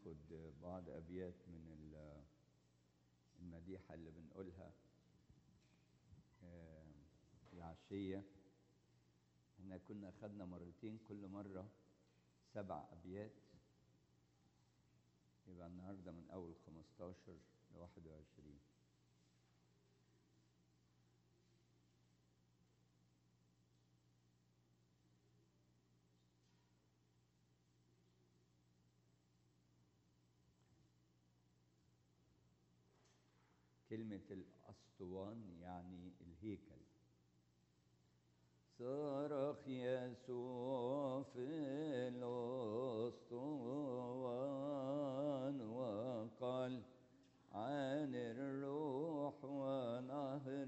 ناخد بعض أبيات من ال- المديحة اللي بنقولها آه، العشية احنا كنا أخدنا مرتين كل مرة سبع أبيات يبقى النهاردة من أول 15 ل 21 كلمة الأسطوان يعني الهيكل صرخ يسوع في الأسطوان وقال عن الروح ونهر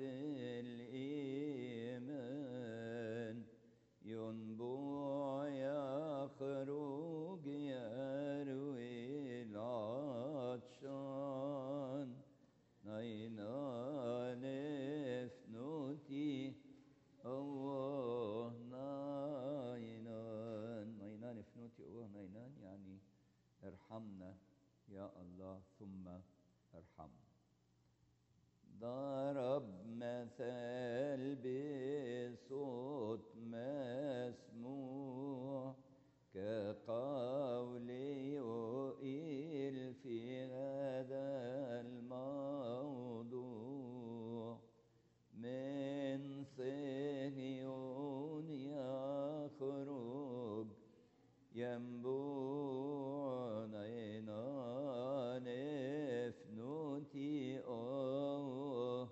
الإيمان ينبوع يخرج يروي العطشان نينا نفنوتي الله ناينان ناينان نفنوتي الله ناينان يعني ارحمنا يا الله ثم ارحمنا ضرب مثل بصوت مسموع كقول يؤيل في هذا الموضوع من صهيون يخرج ينبوع نينان فنوتي أوه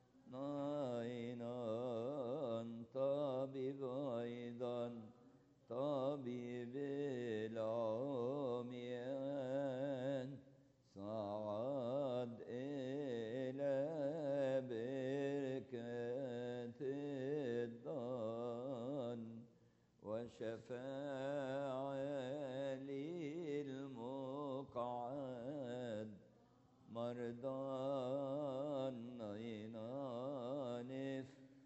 نينان طبيب أيضا طبيب العميان صعد إلى بركة الضن وشفاع للمقعد مرضان نينانف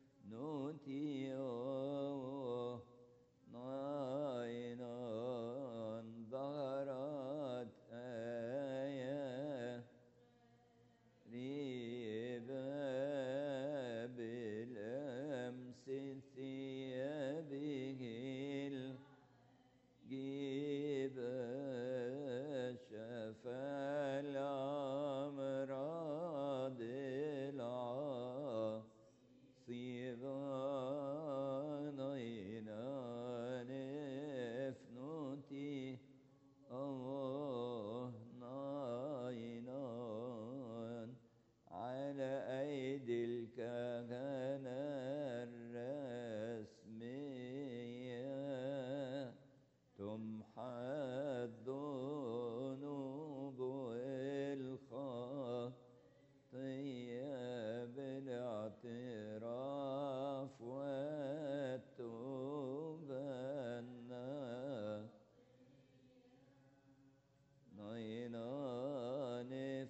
نوتيو ناينان ظهرت آية ريبا بالأمس ثيابه الجيبة شفى الأمراض العصيبة نينان فنوتي الله ناينان على أيدي الكهنة الرسمية تمحى الذنوب والخطية بالاعتراف والتوبة نينانف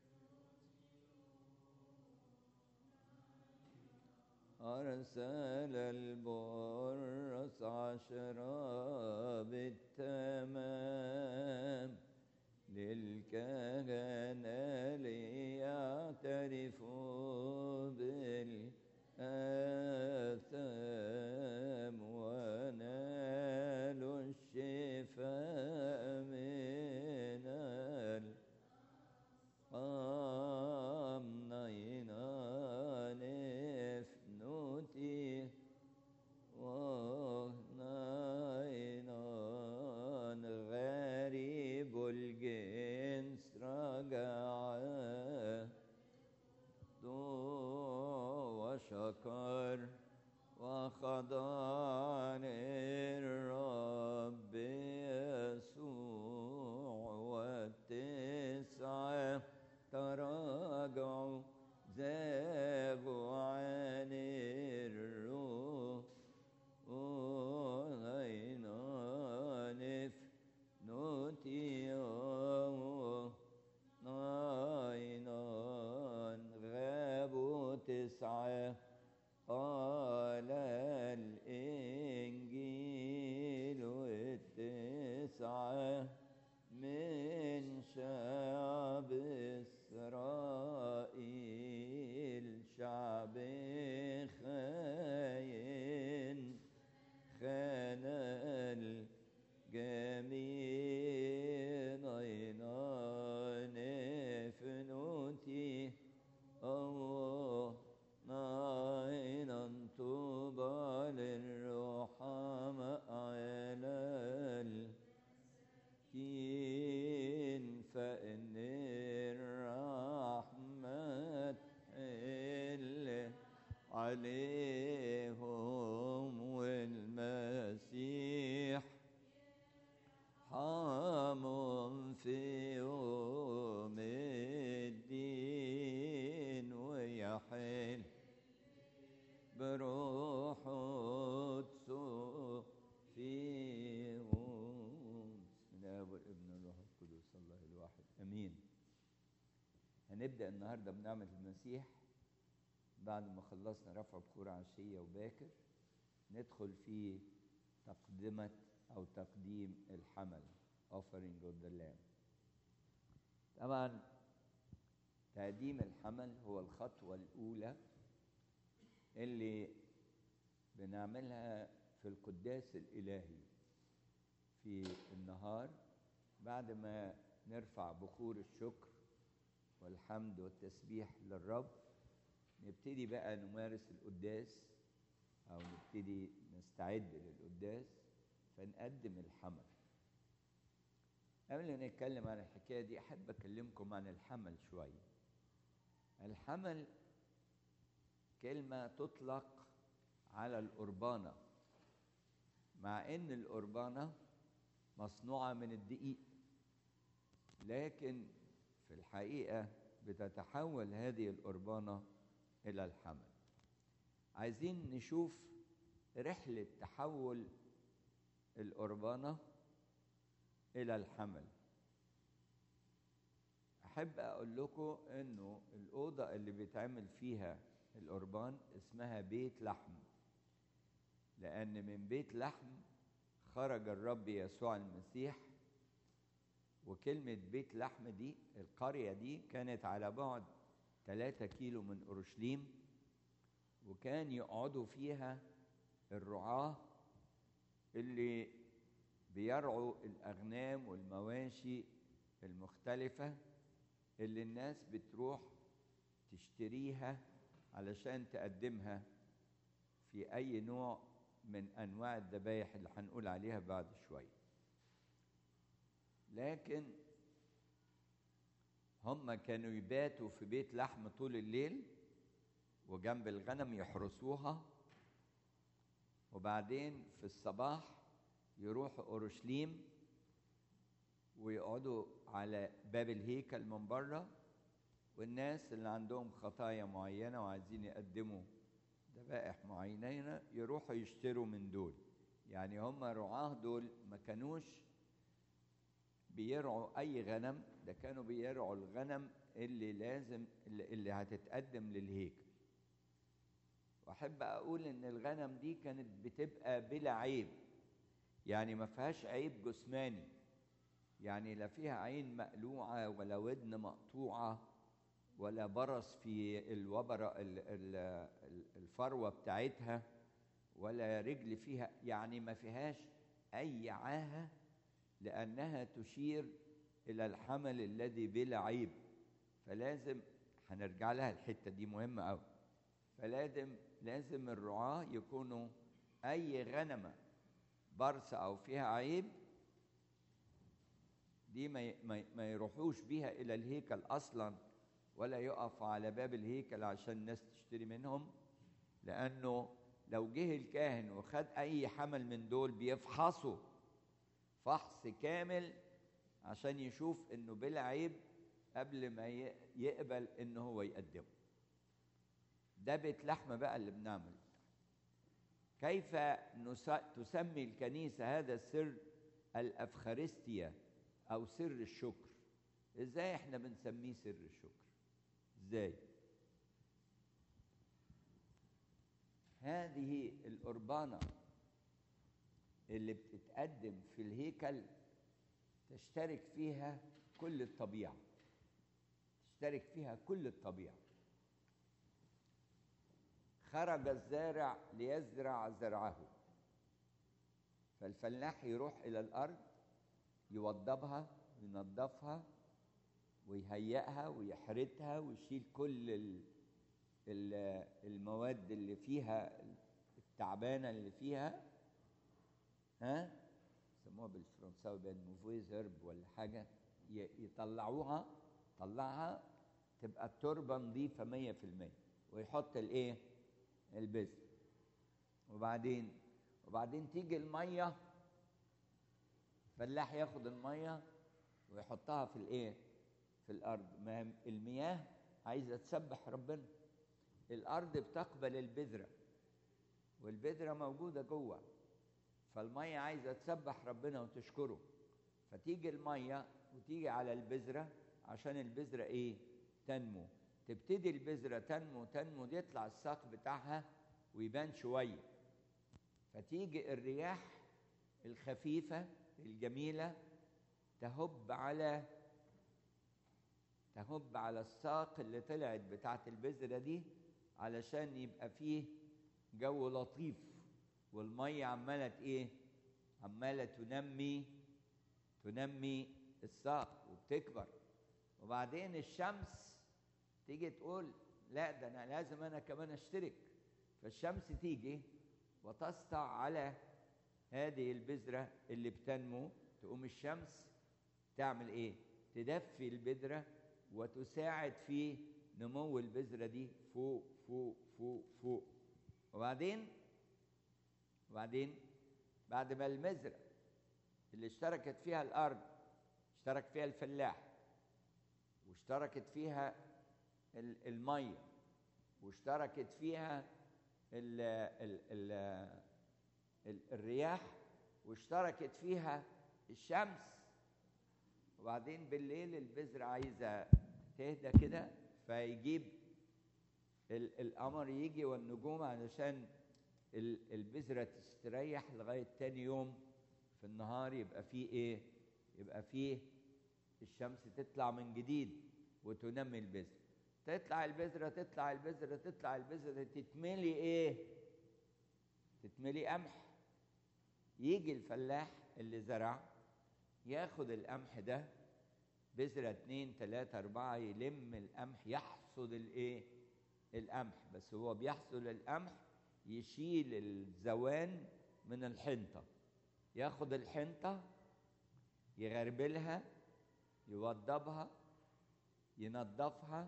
أرسل البرص عشرة بالتمام للكهنة ليعترفوا بالآثام ونالوا الشفاء من القام نينان فنوتي ونينان غريب الجنس رجع دو وشكر وخ امين هنبدا النهارده بنعمه المسيح بعد ما خلصنا رفع بخور عشيه وباكر ندخل في تقدمه او تقديم الحمل offering of the lamb طبعا تقديم الحمل هو الخطوه الاولى اللي بنعملها في القداس الالهي في النهار بعد ما نرفع بخور الشكر والحمد والتسبيح للرب نبتدي بقى نمارس القداس او نبتدي نستعد للقداس فنقدم الحمل قبل ما نتكلم عن الحكايه دي احب اكلمكم عن الحمل شويه الحمل كلمه تطلق على القربانه مع ان القربانه مصنوعه من الدقيق لكن في الحقيقه بتتحول هذه القربانه الى الحمل عايزين نشوف رحله تحول القربانه الى الحمل احب اقول لكم انه الاوضه اللي بيتعمل فيها القربان اسمها بيت لحم لان من بيت لحم خرج الرب يسوع المسيح وكلمة بيت لحم دي القرية دي كانت على بعد ثلاثة كيلو من أورشليم وكان يقعدوا فيها الرعاة اللي بيرعوا الأغنام والمواشي المختلفة اللي الناس بتروح تشتريها علشان تقدمها في أي نوع من أنواع الذبايح اللي هنقول عليها بعد شوية لكن هم كانوا يباتوا في بيت لحم طول الليل وجنب الغنم يحرسوها وبعدين في الصباح يروحوا اورشليم ويقعدوا على باب الهيكل من بره والناس اللي عندهم خطايا معينه وعايزين يقدموا ذبائح معينه يروحوا يشتروا من دول يعني هم رعاه دول ما كانوش بيرعوا اي غنم ده كانوا بيرعوا الغنم اللي لازم اللي, اللي هتتقدم للهيكل واحب اقول ان الغنم دي كانت بتبقى بلا عيب يعني ما فيهاش عيب جسماني يعني لا فيها عين مقلوعه ولا ودن مقطوعه ولا برص في الوبره الفروه بتاعتها ولا رجل فيها يعني ما فيهاش اي عاهه لأنها تشير إلى الحمل الذي بلا عيب فلازم هنرجع لها الحتة دي مهمة أوي فلازم لازم الرعاة يكونوا أي غنمة برصة أو فيها عيب دي ما ما يروحوش بيها إلى الهيكل أصلا ولا يقف على باب الهيكل عشان الناس تشتري منهم لأنه لو جه الكاهن وخد أي حمل من دول بيفحصوا فحص كامل عشان يشوف انه بلا عيب قبل ما يقبل ان هو يقدمه ده بيت لحمة بقى اللي بنعمل كيف تسمي الكنيسة هذا السر الأفخارستيا أو سر الشكر إزاي إحنا بنسميه سر الشكر إزاي هذه القربانة اللي بتتقدم في الهيكل تشترك فيها كل الطبيعة تشترك فيها كل الطبيعة خرج الزارع ليزرع زرعه فالفلاح يروح إلى الأرض يوضبها وينظفها ويهيئها ويحرتها ويشيل كل المواد اللي فيها التعبانة اللي فيها ها يسموها بالفرنساوي بين موفيز هرب ولا حاجه يطلعوها طلعها تبقى التربه نظيفه 100% ويحط الايه البذر وبعدين وبعدين تيجي الميه الفلاح ياخد الميه ويحطها في الايه في الارض ما المياه عايزه تسبح ربنا الارض بتقبل البذره والبذره موجوده جوه فالميه عايزه تسبح ربنا وتشكره فتيجي الميه وتيجي على البذره عشان البذرة إيه تنمو تبتدي البذرة تنمو تنمو يطلع الساق بتاعها ويبان شوية فتيجي الرياح الخفيفة الجميلة تهب على تهب على الساق اللي طلعت بتاعت البذرة دي علشان يبقى فيه جو لطيف والمية عمالة ايه عمالة تنمي تنمي الساق وبتكبر وبعدين الشمس تيجي تقول لا ده انا لازم انا كمان اشترك فالشمس تيجي وتسطع على هذه البذرة اللي بتنمو تقوم الشمس تعمل ايه تدفي البذرة وتساعد في نمو البذرة دي فوق فوق فوق فوق وبعدين وبعدين بعد ما المزرعة اللي اشتركت فيها الأرض اشترك فيها الفلاح واشتركت فيها المية واشتركت فيها ال ال ال ال الرياح واشتركت فيها الشمس وبعدين بالليل البذرة عايزة تهدى كده فيجيب القمر يجي والنجوم علشان البذرة تستريح لغاية تاني يوم في النهار يبقى فيه ايه يبقى فيه الشمس تطلع من جديد وتنمي البذرة تطلع البذرة تطلع البذرة تطلع البذرة تتملي ايه تتملي قمح يجي الفلاح اللي زرع ياخد القمح ده بذرة اتنين تلاتة أربعة يلم القمح يحصد الإيه؟ القمح بس هو بيحصد القمح يشيل الزوان من الحنطة ياخد الحنطة يغربلها يوضبها ينظفها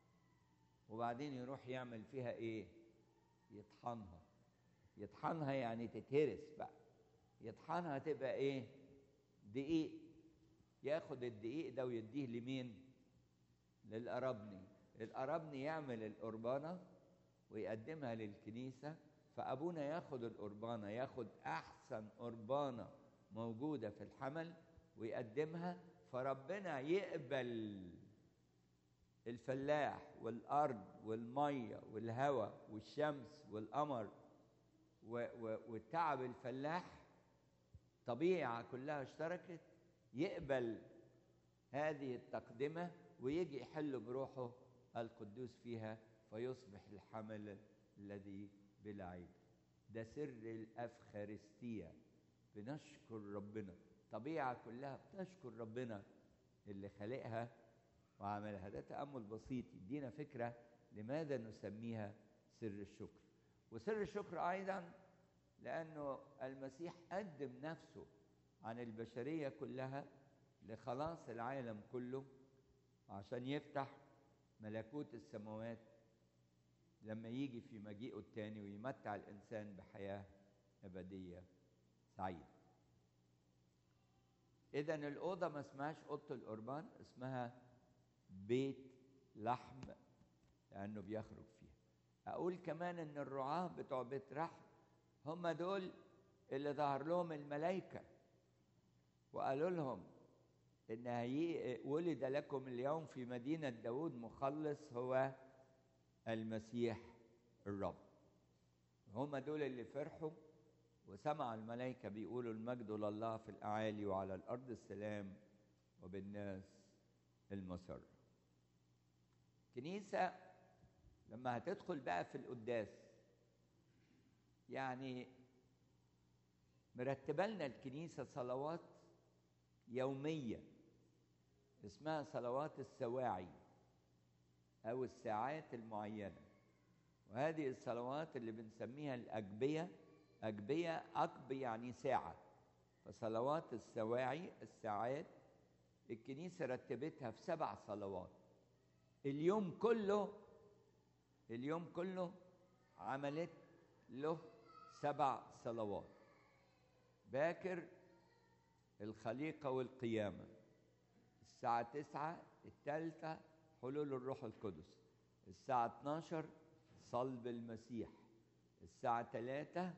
وبعدين يروح يعمل فيها ايه يطحنها يطحنها يعني تتهرس بقى يطحنها تبقى ايه دقيق ياخد الدقيق ده ويديه لمين للقربني القربني يعمل القربانه ويقدمها للكنيسه فابونا ياخد القربانه ياخد احسن قربانه موجوده في الحمل ويقدمها فربنا يقبل الفلاح والارض والميه والهواء والشمس والقمر والتعب الفلاح طبيعه كلها اشتركت يقبل هذه التقدمه ويجي يحل بروحه القدوس فيها فيصبح الحمل الذي بلا عيب ده سر الافخارستيه بنشكر ربنا طبيعه كلها بتشكر ربنا اللي خلقها وعملها ده تامل بسيط يدينا فكره لماذا نسميها سر الشكر وسر الشكر ايضا لانه المسيح قدم نفسه عن البشريه كلها لخلاص العالم كله عشان يفتح ملكوت السماوات لما يجي في مجيئه التاني ويمتع الانسان بحياه ابديه سعيده اذا الاوضه ما اسمهاش اوضه القربان اسمها بيت لحم لانه بيخرج فيها اقول كمان ان الرعاه بتوع بيت رحم هم دول اللي ظهر لهم الملائكه وقالوا لهم ان هي ولد لكم اليوم في مدينه داود مخلص هو المسيح الرب هم دول اللي فرحوا وسمع الملائكه بيقولوا المجد لله في الاعالي وعلى الارض السلام وبالناس المسر كنيسه لما هتدخل بقى في القداس يعني مرتبه لنا الكنيسه صلوات يوميه اسمها صلوات السواعي او الساعات المعينه وهذه الصلوات اللي بنسميها الاجبيه اجبيه اقب يعني ساعه فصلوات السواعي الساعات الكنيسه رتبتها في سبع صلوات اليوم كله اليوم كله عملت له سبع صلوات باكر الخليقة والقيامة الساعة تسعة الثالثة حلول الروح القدس الساعة 12 صلب المسيح الساعة 3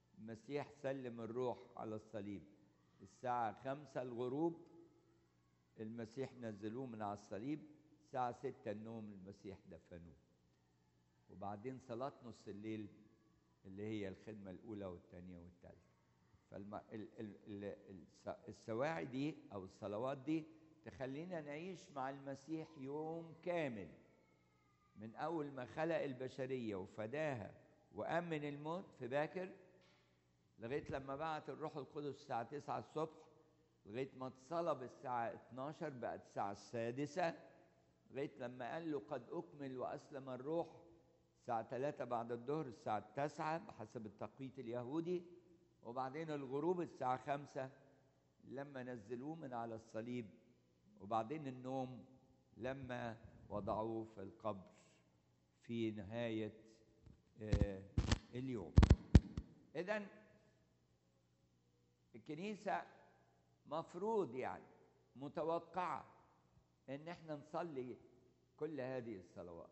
المسيح سلم الروح على الصليب الساعة 5 الغروب المسيح نزلوه من على الصليب الساعة ستة النوم المسيح دفنوه وبعدين صلاة نص الليل اللي هي الخدمة الأولى والثانية والثالثة فالسواعي دي أو الصلوات دي تخلينا نعيش مع المسيح يوم كامل من أول ما خلق البشرية وفداها وأمن الموت في باكر لغاية لما بعت الروح القدس الساعة 9 الصبح لغاية ما اتصلب الساعة 12 بقت الساعة السادسة لغاية لما قال له قد أكمل وأسلم الروح الساعة 3 بعد الظهر الساعة 9 بحسب التقويت اليهودي وبعدين الغروب الساعة 5 لما نزلوه من على الصليب وبعدين النوم لما وضعوه في القبر في نهاية آه اليوم إذا الكنيسة مفروض يعني متوقعة إن احنا نصلي كل هذه الصلوات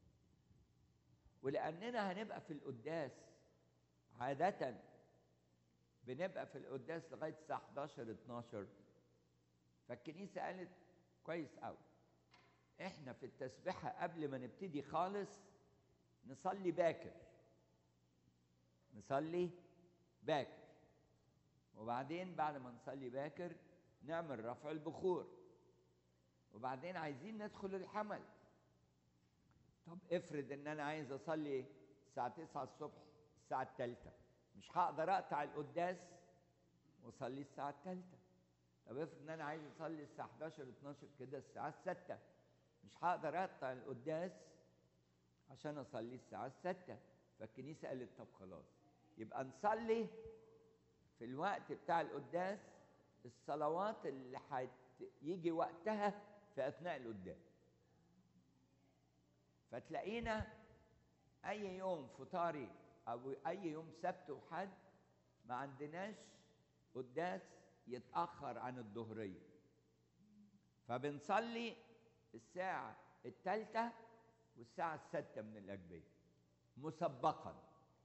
ولأننا هنبقى في القداس عادة بنبقى في القداس لغاية الساعة 11 12 فالكنيسة قالت كويس قوي احنا في التسبيحة قبل ما نبتدي خالص نصلي باكر نصلي باكر وبعدين بعد ما نصلي باكر نعمل رفع البخور وبعدين عايزين ندخل الحمل طب افرض ان انا عايز اصلي الساعة 9 الصبح الساعة الثالثة مش هقدر اقطع القداس واصلي الساعة الثالثة طب افرض ان انا عايز اصلي الساعة 11 12 كده الساعة 6 مش هقدر اقطع القداس عشان اصلي الساعة 6 فالكنيسة قالت طب خلاص يبقى نصلي في الوقت بتاع القداس الصلوات اللي هيجي وقتها في اثناء القداس فتلاقينا اي يوم فطاري او اي يوم سبت وحد ما عندناش قداس يتاخر عن الظهريه فبنصلي الساعه الثالثه والساعه السادسه من الاجبيه مسبقا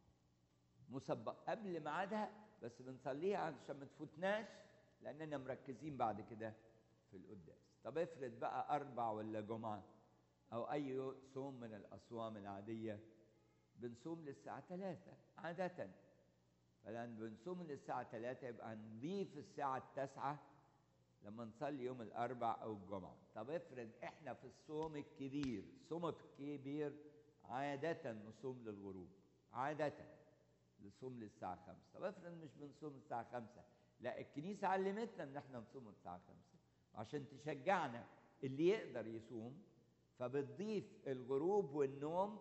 مسبق قبل ميعادها بس بنصليها عشان ما تفوتناش لاننا مركزين بعد كده في القداس طب افرض بقى اربع ولا جمعه او اي صوم من الاصوام العاديه بنصوم للساعه 3 عاده فلان بنصوم للساعه 3 يبقى نضيف الساعه التاسعة لما نصلي يوم الاربع او الجمعه طب افرض احنا في الصوم الكبير الصوم الكبير عاده نصوم للغروب عاده نصوم للساعه 5 طب افرض مش بنصوم الساعه 5 لا الكنيسه علمتنا ان احنا نصوم الساعه 5 عشان تشجعنا اللي يقدر يصوم فبتضيف الغروب والنوم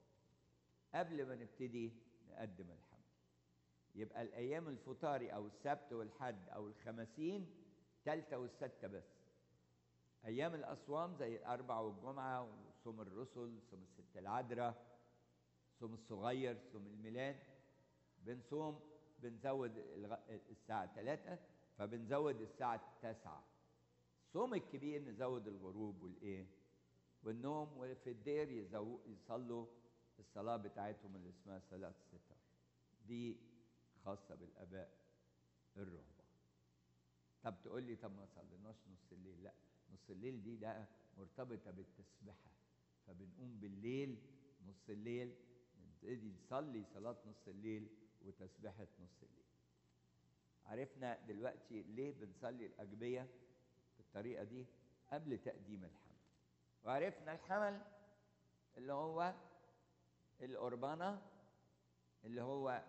قبل ما نبتدي نقدم الحمد يبقى الايام الفطاري او السبت والحد او الخمسين تالتة والستة بس ايام الاصوام زي الاربع والجمعة وصوم الرسل صوم الست العذراء صوم الصغير صوم الميلاد بنصوم بنزود الساعة 3 فبنزود الساعة 9 الصوم الكبير نزود الغروب والايه والنوم وفي الدير يزو... يصلوا الصلاة بتاعتهم اللي اسمها صلاة الستار دي خاصة بالآباء الرهبان طب تقول لي طب ما صليناش نص الليل لا نص الليل دي ده مرتبطة بالتسبحة فبنقوم بالليل نص الليل نبتدي نصلي صلاة نص الليل وتسبحة نص الليل عرفنا دلوقتي ليه بنصلي الأجبية بالطريقة دي قبل تقديم الحمل وعرفنا الحمل اللي هو القربانة اللي هو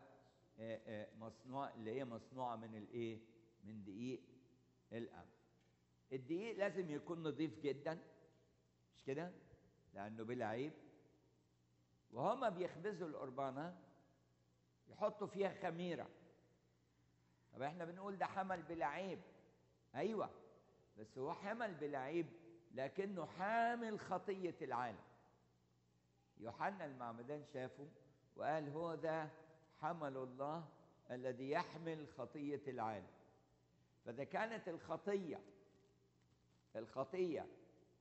مصنوع اللي هي مصنوعة من الايه؟ من دقيق القمح. الدقيق لازم يكون نظيف جدا مش كده؟ لأنه بلا عيب. وهما بيخبزوا القربانة يحطوا فيها خميرة. طب احنا بنقول ده حمل بلا عيب. أيوه بس هو حمل بلا عيب لكنه حامل خطية العالم يوحنا المعمدان شافه وقال هو ذا حمل الله الذي يحمل خطية العالم فإذا كانت الخطية الخطية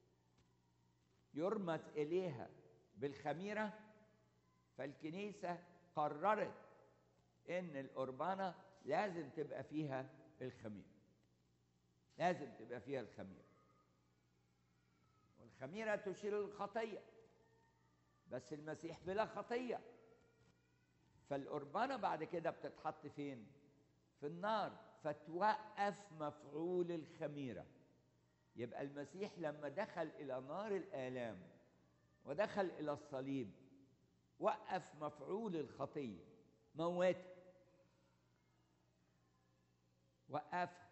يرمز إليها بالخميرة فالكنيسة قررت إن القربانة لازم تبقى فيها الخميرة لازم تبقى فيها الخميرة والخميرة تشير للخطية بس المسيح بلا خطية فالقربانة بعد كده بتتحط فين؟ في النار فتوقف مفعول الخميرة يبقى المسيح لما دخل إلى نار الآلام ودخل إلى الصليب وقف مفعول الخطية موته وقفها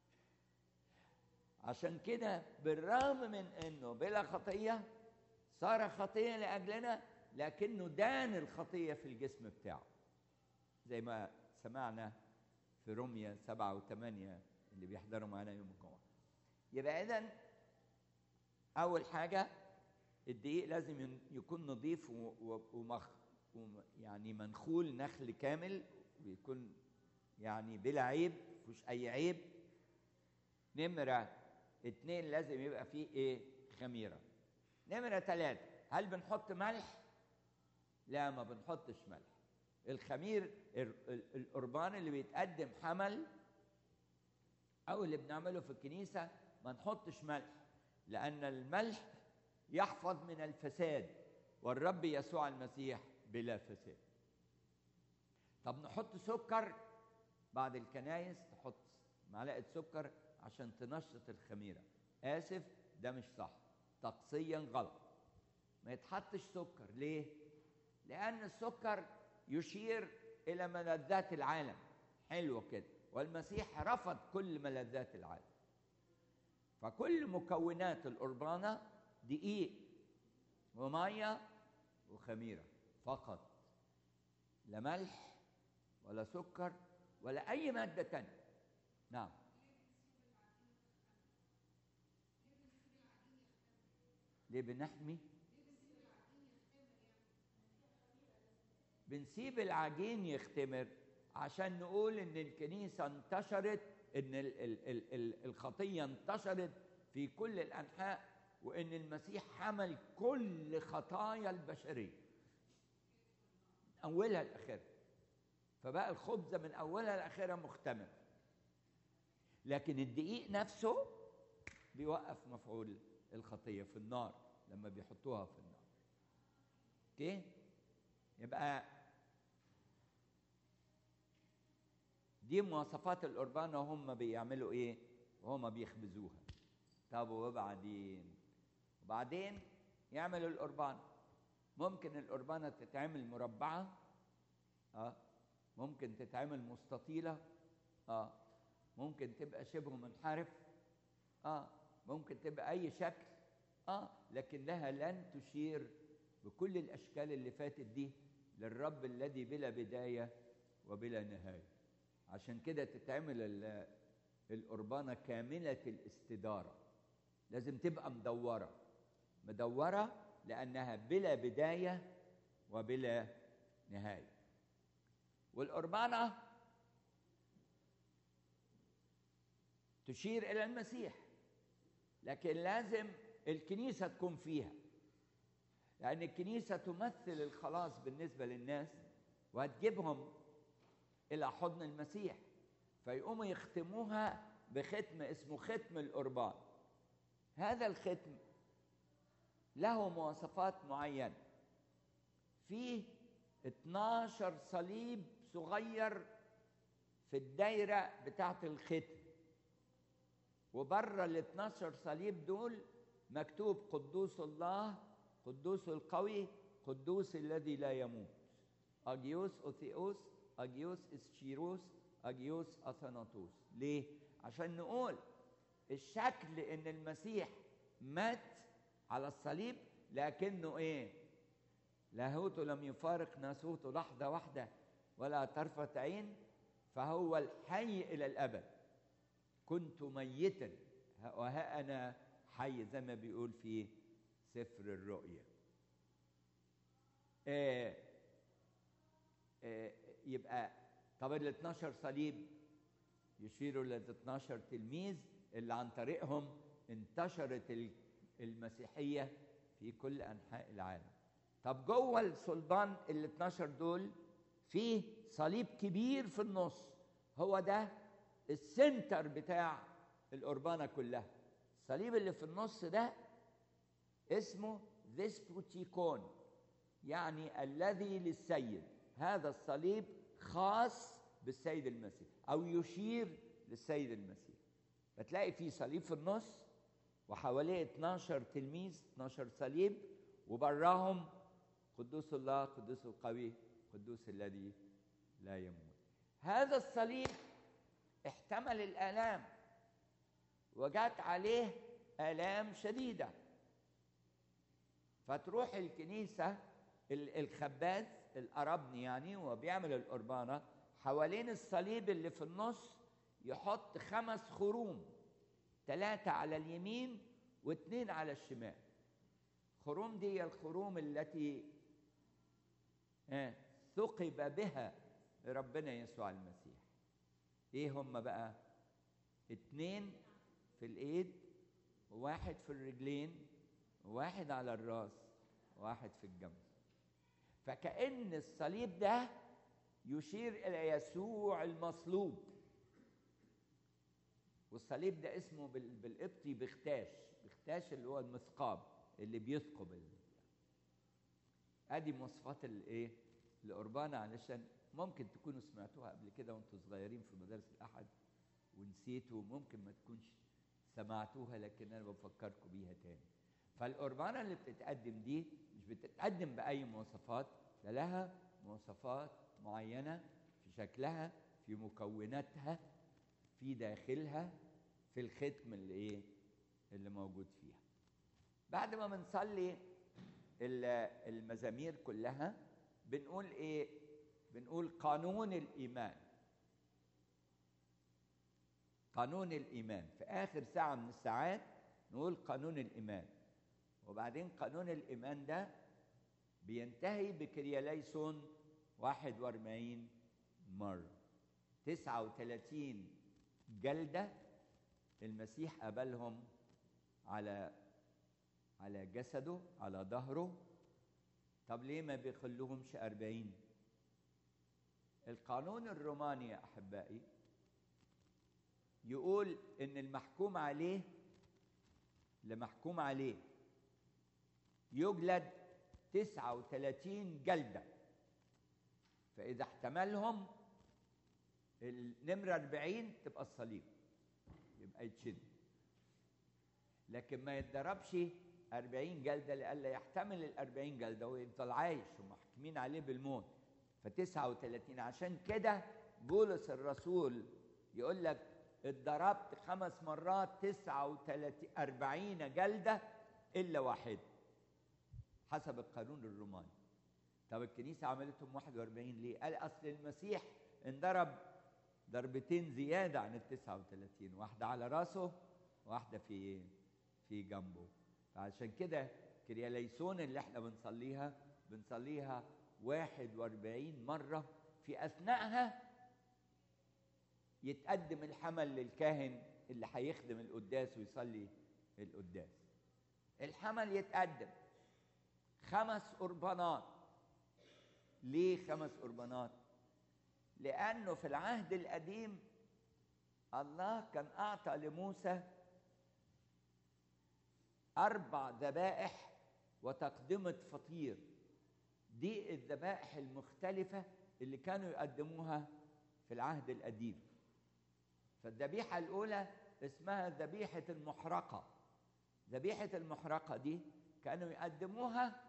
عشان كده بالرغم من انه بلا خطيه صار خطيه لاجلنا لكنه دان الخطيه في الجسم بتاعه زي ما سمعنا في روميا سبعة وثمانية اللي بيحضروا معانا يوم الجمعة يبقى إذا أول حاجة الدقيق لازم يكون نظيف ومخ يعني منخول نخل كامل ويكون يعني بلا عيب مفيهوش أي عيب نمرة اتنين لازم يبقى فيه إيه خميرة نمرة ثلاثة هل بنحط ملح؟ لا ما بنحطش ملح الخمير القربان اللي بيتقدم حمل او اللي بنعمله في الكنيسه ما نحطش ملح لان الملح يحفظ من الفساد والرب يسوع المسيح بلا فساد طب نحط سكر بعد الكنايس تحط معلقه سكر عشان تنشط الخميره اسف ده مش صح طقسيا غلط ما يتحطش سكر ليه لان السكر يشير الى ملذات العالم حلو كده والمسيح رفض كل ملذات العالم فكل مكونات القربانة دقيق ومية وخميرة فقط لا ملح ولا سكر ولا أي مادة تانية نعم ليه بنحمي بنسيب العجين يختمر عشان نقول ان الكنيسه انتشرت ان ال ال ال ال الخطيه انتشرت في كل الانحاء وان المسيح حمل كل خطايا البشريه اولها لاخرها فبقى الخبزه من اولها لاخرها مختمر لكن الدقيق نفسه بيوقف مفعول الخطيه في النار لما بيحطوها في النار اوكي يبقى دي مواصفات القربان وهم بيعملوا ايه وهم بيخبزوها طب وبعدين وبعدين يعملوا القربان ممكن القربانة تتعمل مربعة اه ممكن تتعمل مستطيلة اه ممكن تبقى شبه منحرف اه ممكن تبقى اي شكل اه لكن لها لن تشير بكل الاشكال اللي فاتت دي للرب الذي بلا بدايه وبلا نهايه عشان كده تتعمل القربانه كامله الاستداره لازم تبقى مدوره مدوره لانها بلا بدايه وبلا نهايه والقربانه تشير الى المسيح لكن لازم الكنيسه تكون فيها لان الكنيسه تمثل الخلاص بالنسبه للناس وهتجيبهم الى حضن المسيح فيقوموا يختموها بختم اسمه ختم القربان هذا الختم له مواصفات معينه فيه 12 صليب صغير في الدايره بتاعه الختم وبره ال 12 صليب دول مكتوب قدوس الله قدوس القوي قدوس الذي لا يموت اجيوس اوثيوس اجيوس اسشيروس اجيوس اثناطوس ليه عشان نقول الشكل ان المسيح مات على الصليب لكنه ايه لاهوته لم يفارق ناسوته لحظه واحده ولا طرفه عين فهو الحي الى الابد كنت ميتا وها انا حي زي ما بيقول في سفر الرؤيا آه آه يبقى طب ال 12 صليب يشيروا لل 12 تلميذ اللي عن طريقهم انتشرت المسيحيه في كل انحاء العالم طب جوه الصلبان ال 12 دول فيه صليب كبير في النص هو ده السنتر بتاع القربانه كلها الصليب اللي في النص ده اسمه ذسبوتيكون يعني الذي للسيد هذا الصليب خاص بالسيد المسيح او يشير للسيد المسيح فتلاقي في صليب في النص وحواليه 12 تلميذ 12 صليب وبراهم قدوس الله قدوس القوي قدوس الذي لا يموت هذا الصليب احتمل الآلام وجات عليه آلام شديدة فتروح الكنيسة الخباز الأربني يعني وبيعمل القربانة حوالين الصليب اللي في النص يحط خمس خروم ثلاثة على اليمين واثنين على الشمال خروم دي الخروم التي آه ثقب بها ربنا يسوع المسيح ايه هم بقى اتنين في الايد وواحد في الرجلين وواحد على الراس وواحد في الجنب فكأن الصليب ده يشير إلى يسوع المصلوب والصليب ده اسمه بالقبطي بختاش بختاش اللي هو المثقاب اللي بيثقب ادي مواصفات الايه القربانه علشان ممكن تكونوا سمعتوها قبل كده وانتوا صغيرين في مدارس الاحد ونسيتوا ممكن ما تكونش سمعتوها لكن انا بفكركم بيها تاني فالقربانه اللي بتتقدم دي مش بتتقدم باي مواصفات ده لها مواصفات معينه في شكلها في مكوناتها في داخلها في الختم اللي ايه اللي موجود فيها بعد ما بنصلي المزامير كلها بنقول ايه بنقول قانون الايمان قانون الايمان في اخر ساعه من الساعات نقول قانون الايمان وبعدين قانون الايمان ده بينتهي بكرياليسون 41 مره 39 جلده المسيح قبلهم على على جسده على ظهره طب ليه ما بيخلوهمش أربعين القانون الروماني يا أحبائي يقول إن المحكوم عليه لمحكوم عليه يجلد تسعة وثلاثين جلدة فإذا احتملهم النمرة أربعين تبقى الصليب يبقى يتشد لكن ما يتضربش أربعين جلدة لئلا يحتمل الأربعين جلدة ويفضل عايش ومحكمين عليه بالموت فتسعة وثلاثين عشان كده بولس الرسول يقول لك اتضربت خمس مرات تسعة وثلاثين أربعين جلدة إلا واحد حسب القانون الروماني طب الكنيسة عملتهم 41 ليه؟ قال أصل المسيح انضرب ضربتين زيادة عن ال 39 واحدة على راسه واحدة في في جنبه فعشان كده كرياليسون اللي احنا بنصليها بنصليها 41 مرة في أثناءها يتقدم الحمل للكاهن اللي هيخدم القداس ويصلي القداس الحمل يتقدم خمس قربانات ليه خمس قربانات لأنه في العهد القديم الله كان أعطى لموسى أربع ذبائح وتقدمة فطير دي الذبائح المختلفة اللي كانوا يقدموها في العهد القديم فالذبيحة الأولى اسمها ذبيحة المحرقة ذبيحة المحرقة دي كانوا يقدموها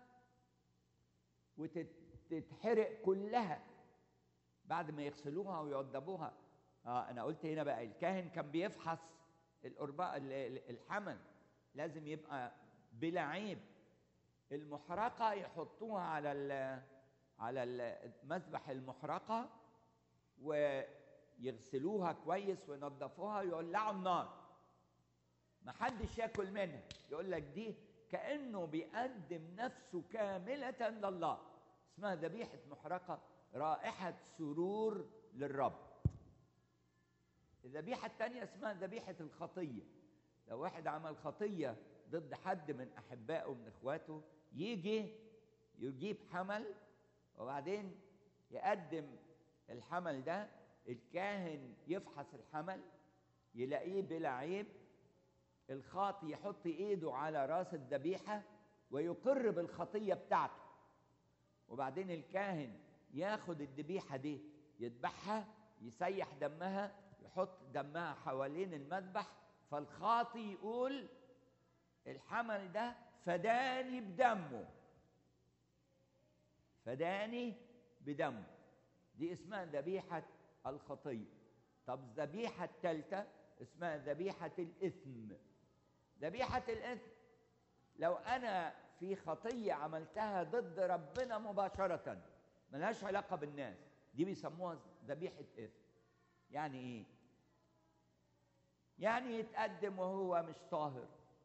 وتتحرق كلها بعد ما يغسلوها ويوضبوها اه انا قلت هنا بقى الكاهن كان بيفحص القرباء الحمل لازم يبقى بلا عيب المحرقه يحطوها على ال على المذبح المحرقه ويغسلوها كويس وينظفوها ويولعوا النار ما حدش ياكل منها يقول لك دي كانه بيقدم نفسه كامله لله اسمها ذبيحه محرقه رائحه سرور للرب الذبيحه الثانيه اسمها ذبيحه الخطيه لو واحد عمل خطيه ضد حد من احبائه من اخواته يجي يجيب حمل وبعدين يقدم الحمل ده الكاهن يفحص الحمل يلاقيه بلا عيب الخاطي يحط ايده على راس الذبيحه ويقر بالخطيه بتاعته وبعدين الكاهن ياخد الذبيحه دي يذبحها يسيح دمها يحط دمها حوالين المذبح فالخاطي يقول الحمل ده فداني بدمه فداني بدمه دي اسمها ذبيحة الخطية طب الذبيحة الثالثة اسمها ذبيحة الإثم ذبيحة الإثم لو أنا في خطية عملتها ضد ربنا مباشرة ملهاش علاقة بالناس دي بيسموها ذبيحة إثم يعني إيه؟ يعني يتقدم وهو مش طاهر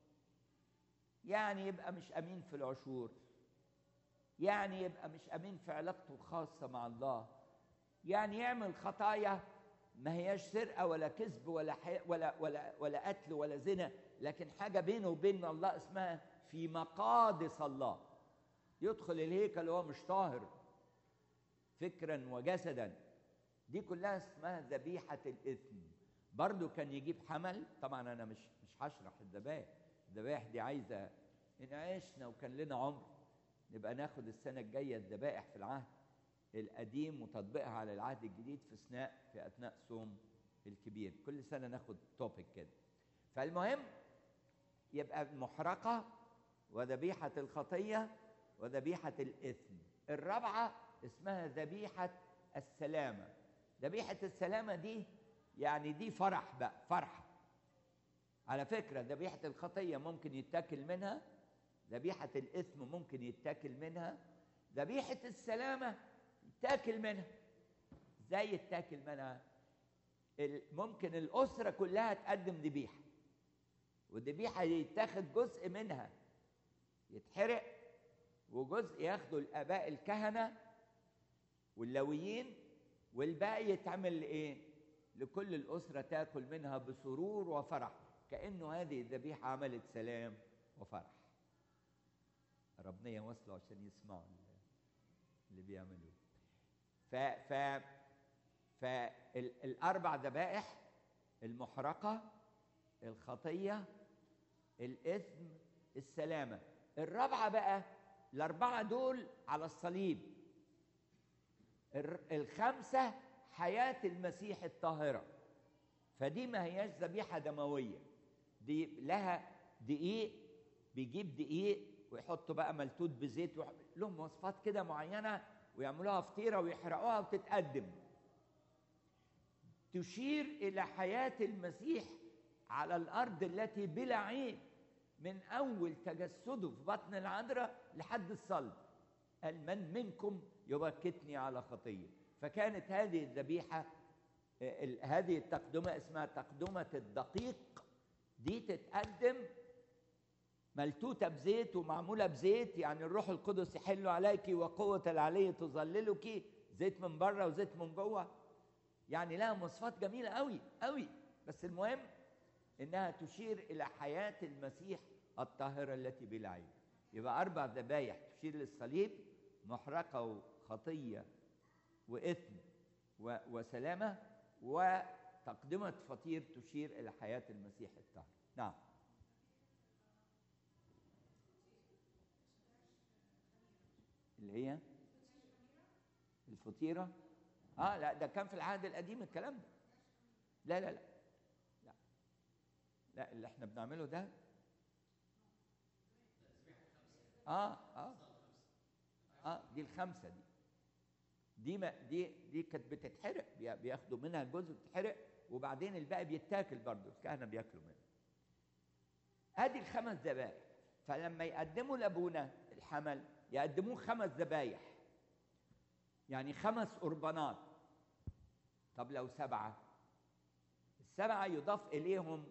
يعني يبقى مش أمين في العشور يعني يبقى مش أمين في علاقته الخاصة مع الله يعني يعمل خطايا ما هياش سرقة ولا كذب ولا حي... ولا ولا ولا قتل ولا زنا لكن حاجة بينه وبين الله اسمها في مقادس الله يدخل الهيكل وهو مش طاهر فكرا وجسدا دي كلها اسمها ذبيحة الإثم برضو كان يجيب حمل طبعا أنا مش مش هشرح الذبائح الذبائح دي عايزة إن عشنا وكان لنا عمر نبقى ناخد السنة الجاية الذبائح في العهد القديم وتطبيقها على العهد الجديد في اثناء في اثناء صوم الكبير كل سنه ناخد توبيك كده فالمهم يبقى المحرقه وذبيحه الخطيه وذبيحه الاثم الرابعه اسمها ذبيحه السلامه ذبيحه السلامه دي يعني دي فرح بقى فرحه على فكره ذبيحه الخطيه ممكن يتاكل منها ذبيحه الاثم ممكن يتاكل منها ذبيحه السلامه يتاكل منها ازاي يتاكل منها ممكن الاسره كلها تقدم ذبيحه والذبيحه يتاخد جزء منها يتحرق وجزء ياخده الاباء الكهنه واللويين والباقي يتعمل لايه لكل الاسره تاكل منها بسرور وفرح كانه هذه الذبيحه عملت سلام وفرح ربنا يوصلوا عشان يسمعوا اللي بيعملوه ف ف فالاربع ذبائح المحرقه الخطيه الاثم السلامه الرابعه بقى الاربعه دول على الصليب الخمسه حياه المسيح الطاهره فدي ما هياش ذبيحه دمويه دي لها دقيق بيجيب دقيق ويحطوا بقى ملتوت بزيت لهم وصفات كده معينه ويعملوها فطيره ويحرقوها وتتقدم تشير الى حياه المسيح على الارض التي بلا عيب من اول تجسده في بطن العذراء لحد الصلب قال من منكم يبكتني على خطيه فكانت هذه الذبيحه هذه التقدمه اسمها تقدمه الدقيق دي تتقدم ملتوتة بزيت ومعمولة بزيت يعني الروح القدس يحل عليك وقوة العلي تظللك زيت من بره وزيت من جوه يعني لها مواصفات جميلة قوي قوي بس المهم إنها تشير إلى حياة المسيح الطاهرة التي بلا عيب يبقى أربع ذبايح تشير للصليب محرقة وخطية وإثم و- وسلامة وتقدمة فطير تشير إلى حياة المسيح الطاهر نعم اللي هي الفطيرة اه لا ده كان في العهد القديم الكلام ده لا لا لا لا لا اللي احنا بنعمله ده اه اه اه دي الخمسة دي دي ما دي دي كانت بتتحرق بي- بياخدوا منها جزء بتتحرق وبعدين الباقي بيتاكل برضه الكهنة بياكلوا منه ادي الخمس ذبائح فلما يقدموا لابونا الحمل يقدموه خمس ذبايح يعني خمس قربانات طب لو سبعة السبعة يضاف إليهم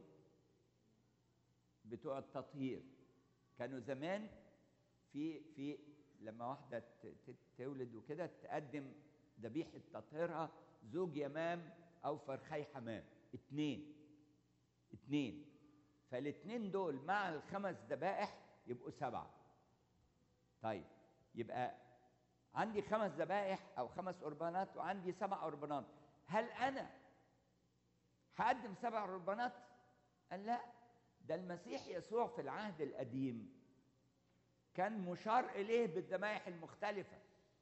بتوع التطهير كانوا زمان في في لما واحدة ت- ت- تولد وكده تقدم ذبيحة تطهيرها زوج يمام أو فرخي حمام اتنين اتنين فالاتنين دول مع الخمس ذبائح يبقوا سبعة طيب يبقى عندي خمس ذبائح او خمس قربانات وعندي سبع قربانات هل انا هقدم سبع قربانات قال لا ده المسيح يسوع في العهد القديم كان مشار اليه بالذبائح المختلفه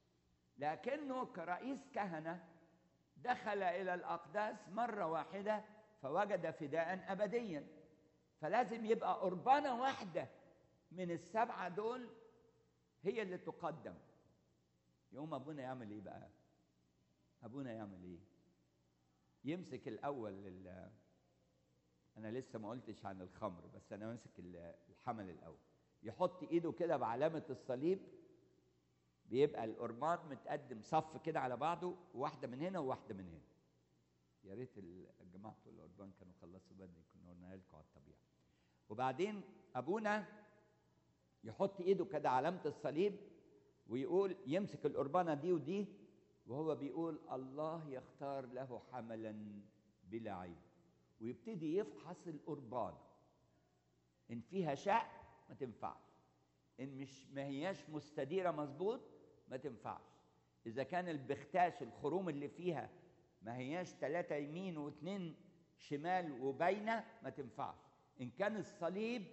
لكنه كرئيس كهنه دخل الى الاقداس مره واحده فوجد فداء ابديا فلازم يبقى قربانه واحده من السبعه دول هي اللي تقدم يقوم ابونا يعمل ايه بقى ابونا يعمل ايه يمسك الاول ال انا لسه ما قلتش عن الخمر بس انا ماسك الحمل الاول يحط ايده كده بعلامه الصليب بيبقى القربان متقدم صف كده على بعضه واحده من هنا وواحده من هنا يا ريت الجماعه بتوع القربان كانوا خلصوا بدري كنا قلنا لكم على الطبيعه وبعدين ابونا يحط ايده كده علامه الصليب ويقول يمسك القربانه دي ودي وهو بيقول الله يختار له حملا بلا عيب ويبتدي يفحص القربان ان فيها شق ما تنفعش ان مش ما هياش مستديره مظبوط ما تنفعش اذا كان البختاش الخروم اللي فيها ما هياش ثلاثة يمين واثنين شمال وباينة ما تنفعش إن كان الصليب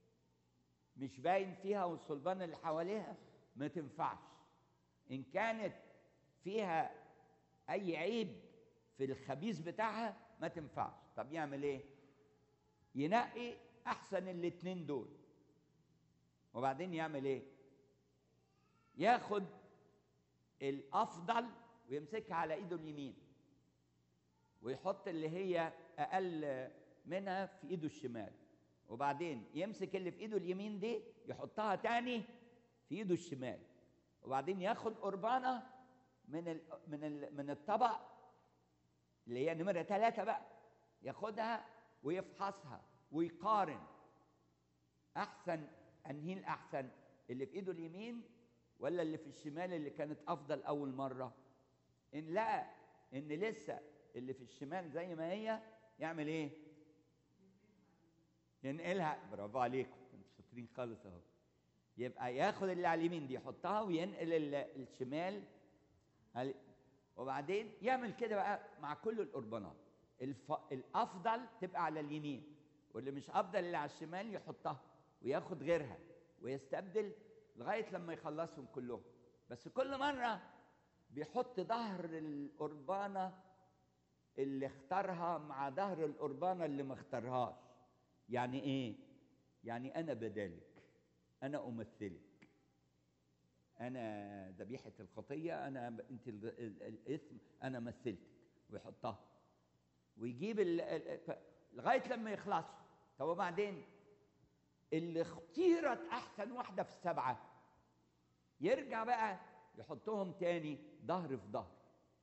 مش باين فيها والصلبان اللي حواليها ما تنفعش إن كانت فيها أي عيب في الخبيث بتاعها ما تنفعش طب يعمل إيه؟ ينقي أحسن الاتنين دول وبعدين يعمل إيه؟ ياخد الأفضل ويمسكها على إيده اليمين ويحط اللي هي اقل منها في ايده الشمال وبعدين يمسك اللي في ايده اليمين دي يحطها تاني في ايده الشمال وبعدين ياخد قربانه من ال من ال من الطبق اللي هي نمره ثلاثه بقى ياخدها ويفحصها ويقارن احسن انهي الاحسن اللي في ايده اليمين ولا اللي في الشمال اللي كانت افضل اول مره ان لقى ان لسه اللي في الشمال زي ما هي يعمل ايه ينقلها برافو عليكم انتوا شاطرين خالص اهو يبقى ياخد اللي على اليمين دي يحطها وينقل الشمال وبعدين يعمل كده بقى مع كل القربانات الف... الافضل تبقى على اليمين واللي مش افضل اللي على الشمال يحطها وياخد غيرها ويستبدل لغايه لما يخلصهم كلهم بس كل مره بيحط ظهر القربانه اللي اختارها مع ظهر القربانة اللي ما اختارهاش يعني ايه يعني انا بدالك انا امثلك انا ذبيحة الخطية انا انت الاسم انا مثلتك ويحطها ويجيب لغاية لما يخلصوا طب وبعدين اللي اختيرت احسن واحدة في السبعة يرجع بقى يحطهم تاني ظهر في ظهر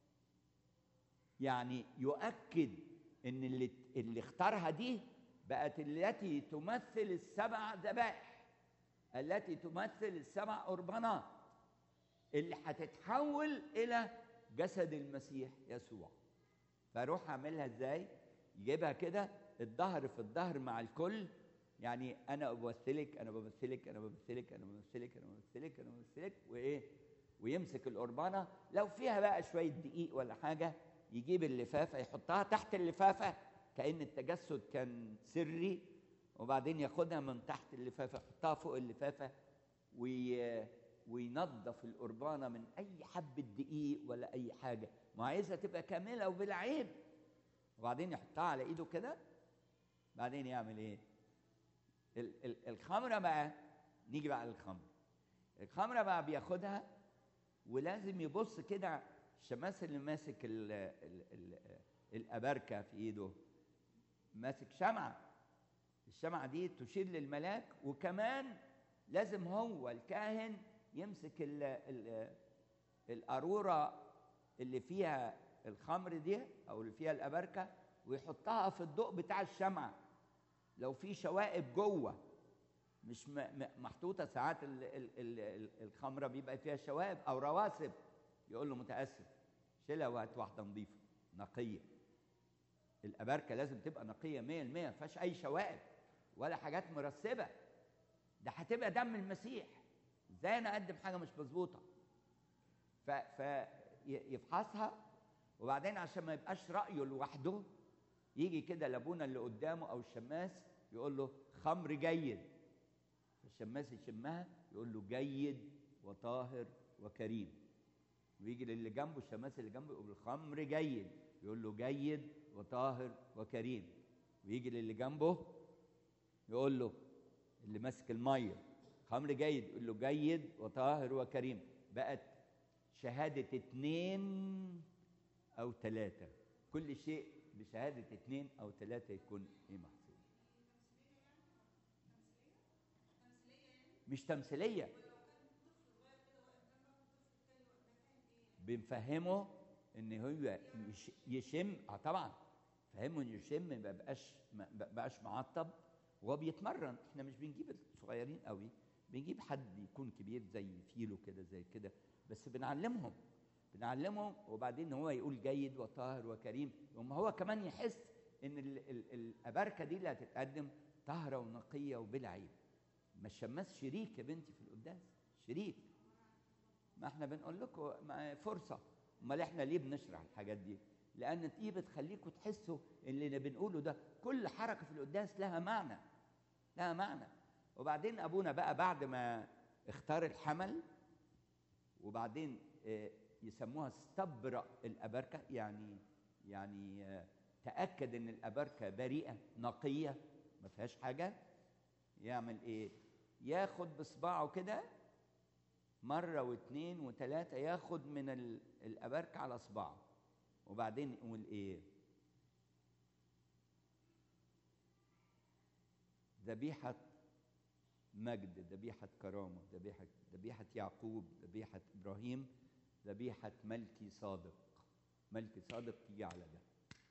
يعني يؤكد ان اللي اللي اختارها دي بقت التي تمثل السبع ذبائح التي تمثل السبع قربانات اللي هتتحول الى جسد المسيح يسوع فاروح اعملها ازاي يجيبها كده الظهر في الظهر مع الكل يعني انا بمثلك انا بمثلك انا بمثلك انا بمثلك انا بمثلك انا بمثلك وايه ويمسك القربانه لو فيها بقى شويه دقيق ولا حاجه يجيب اللفافه يحطها تحت اللفافه كان التجسد كان سري وبعدين ياخدها من تحت اللفافه يحطها فوق اللفافه وي... وينظف القربانه من اي حبه دقيق ولا اي حاجه ما عايزها تبقى كامله وبلا عيب وبعدين يحطها على ايده كده بعدين يعمل ايه ال... ال... الخمره بقى نيجي بقى للخمر الخمره بقى بياخدها ولازم يبص كده الشماس اللي ماسك ال ال ال الأبركة في إيده ماسك شمعة الشمعة دي تشير للملاك وكمان لازم هو الكاهن يمسك ال ال القارورة اللي فيها الخمر دي أو اللي فيها الأبركة ويحطها في الضوء بتاع الشمعة لو في شوائب جوه مش محطوطة ساعات ال ال ال الخمرة بيبقى فيها شوائب أو رواسب يقول له متاسف شيلها وهات واحده نظيفه نقيه الاباركه لازم تبقى نقيه 100% ما فيهاش اي شوائب ولا حاجات مرسبه ده هتبقى دم المسيح ازاي انا اقدم حاجه مش مظبوطه ف فيفحصها وبعدين عشان ما يبقاش رايه لوحده يجي كده لابونا اللي قدامه او الشماس يقول له خمر جيد فالشماس يشمها يقول له جيد وطاهر وكريم ويجي للي جنبه الشماس اللي جنبه يقول الخمر جيد يقول له جيد وطاهر وكريم ويجي للي جنبه يقول له اللي ماسك الميه خمر جيد يقول له جيد وطاهر وكريم بقت شهادة اتنين أو ثلاثة كل شيء بشهادة اتنين أو ثلاثة يكون إيه محسوب مش تمثيلية بنفهمه ان هو يش- يشم اه طبعا فهمه انه يشم ما بقاش ما بقاش معطب وهو بيتمرن احنا مش بنجيب الصغيرين قوي بنجيب حد يكون كبير زي فيلو كده زي كده بس بنعلمهم بنعلمهم وبعدين هو يقول جيد وطاهر وكريم يوم هو كمان يحس ان ال ال الابركه دي اللي هتتقدم طاهره ونقيه وبلا عيب ما الشماس شريك يا بنتي في القداس شريك ما احنا بنقول لكم ما- فرصه امال احنا ليه بنشرح الحاجات دي لان دي بتخليكم تحسوا اللي بنقوله ده كل حركه في القداس لها معنى لها معنى وبعدين ابونا بقى بعد ما اختار الحمل وبعدين آه، يسموها استبرأ الأبركة يعني يعني آه، تأكد إن الأبركة بريئة نقية ما فيهاش حاجة يعمل إيه؟ ياخد بصباعه كده مرة واثنين وثلاثة ياخد من ال- الأبركة على صباعه وبعدين يقول إيه؟ ذبيحة مجد ذبيحة كرامة ذبيحة ذبيحة يعقوب ذبيحة إبراهيم ذبيحة ملكي صادق ملكي صادق تيجي على ده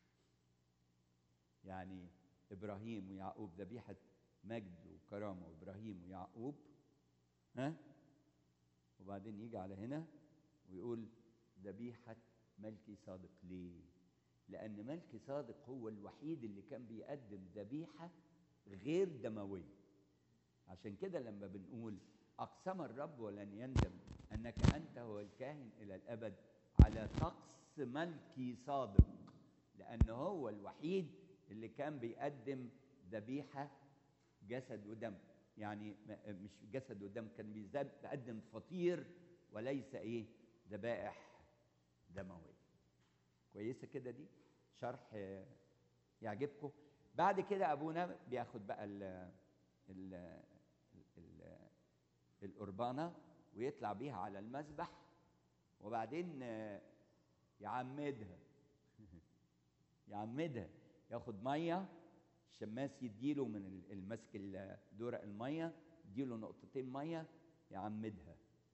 يعني إبراهيم ويعقوب ذبيحة مجد وكرامة وإبراهيم ويعقوب ها وبعدين يجي على هنا ويقول ذبيحة ملكي صادق ليه؟ لأن ملكي صادق هو الوحيد اللي كان بيقدم ذبيحة غير دموية عشان كده لما بنقول أقسم الرب ولن يندم أنك أنت هو الكاهن إلى الأبد على طقس ملكي صادق لأنه هو الوحيد اللي كان بيقدم ذبيحة جسد ودم يعني م- مش جسد ودم كان بيزد- بيقدم فطير وليس إيه ذبائح دموية كويسة كده دي شرح آه، يعجبكم بعد كده أبونا بياخد بقى ال ال ال القربانة ويطلع بيها على المذبح وبعدين آه، يعمدها يعمدها ياخد ميه الشماس يديله من ال- المسك ال- دورق الميه يديله نقطتين ميه يعمدها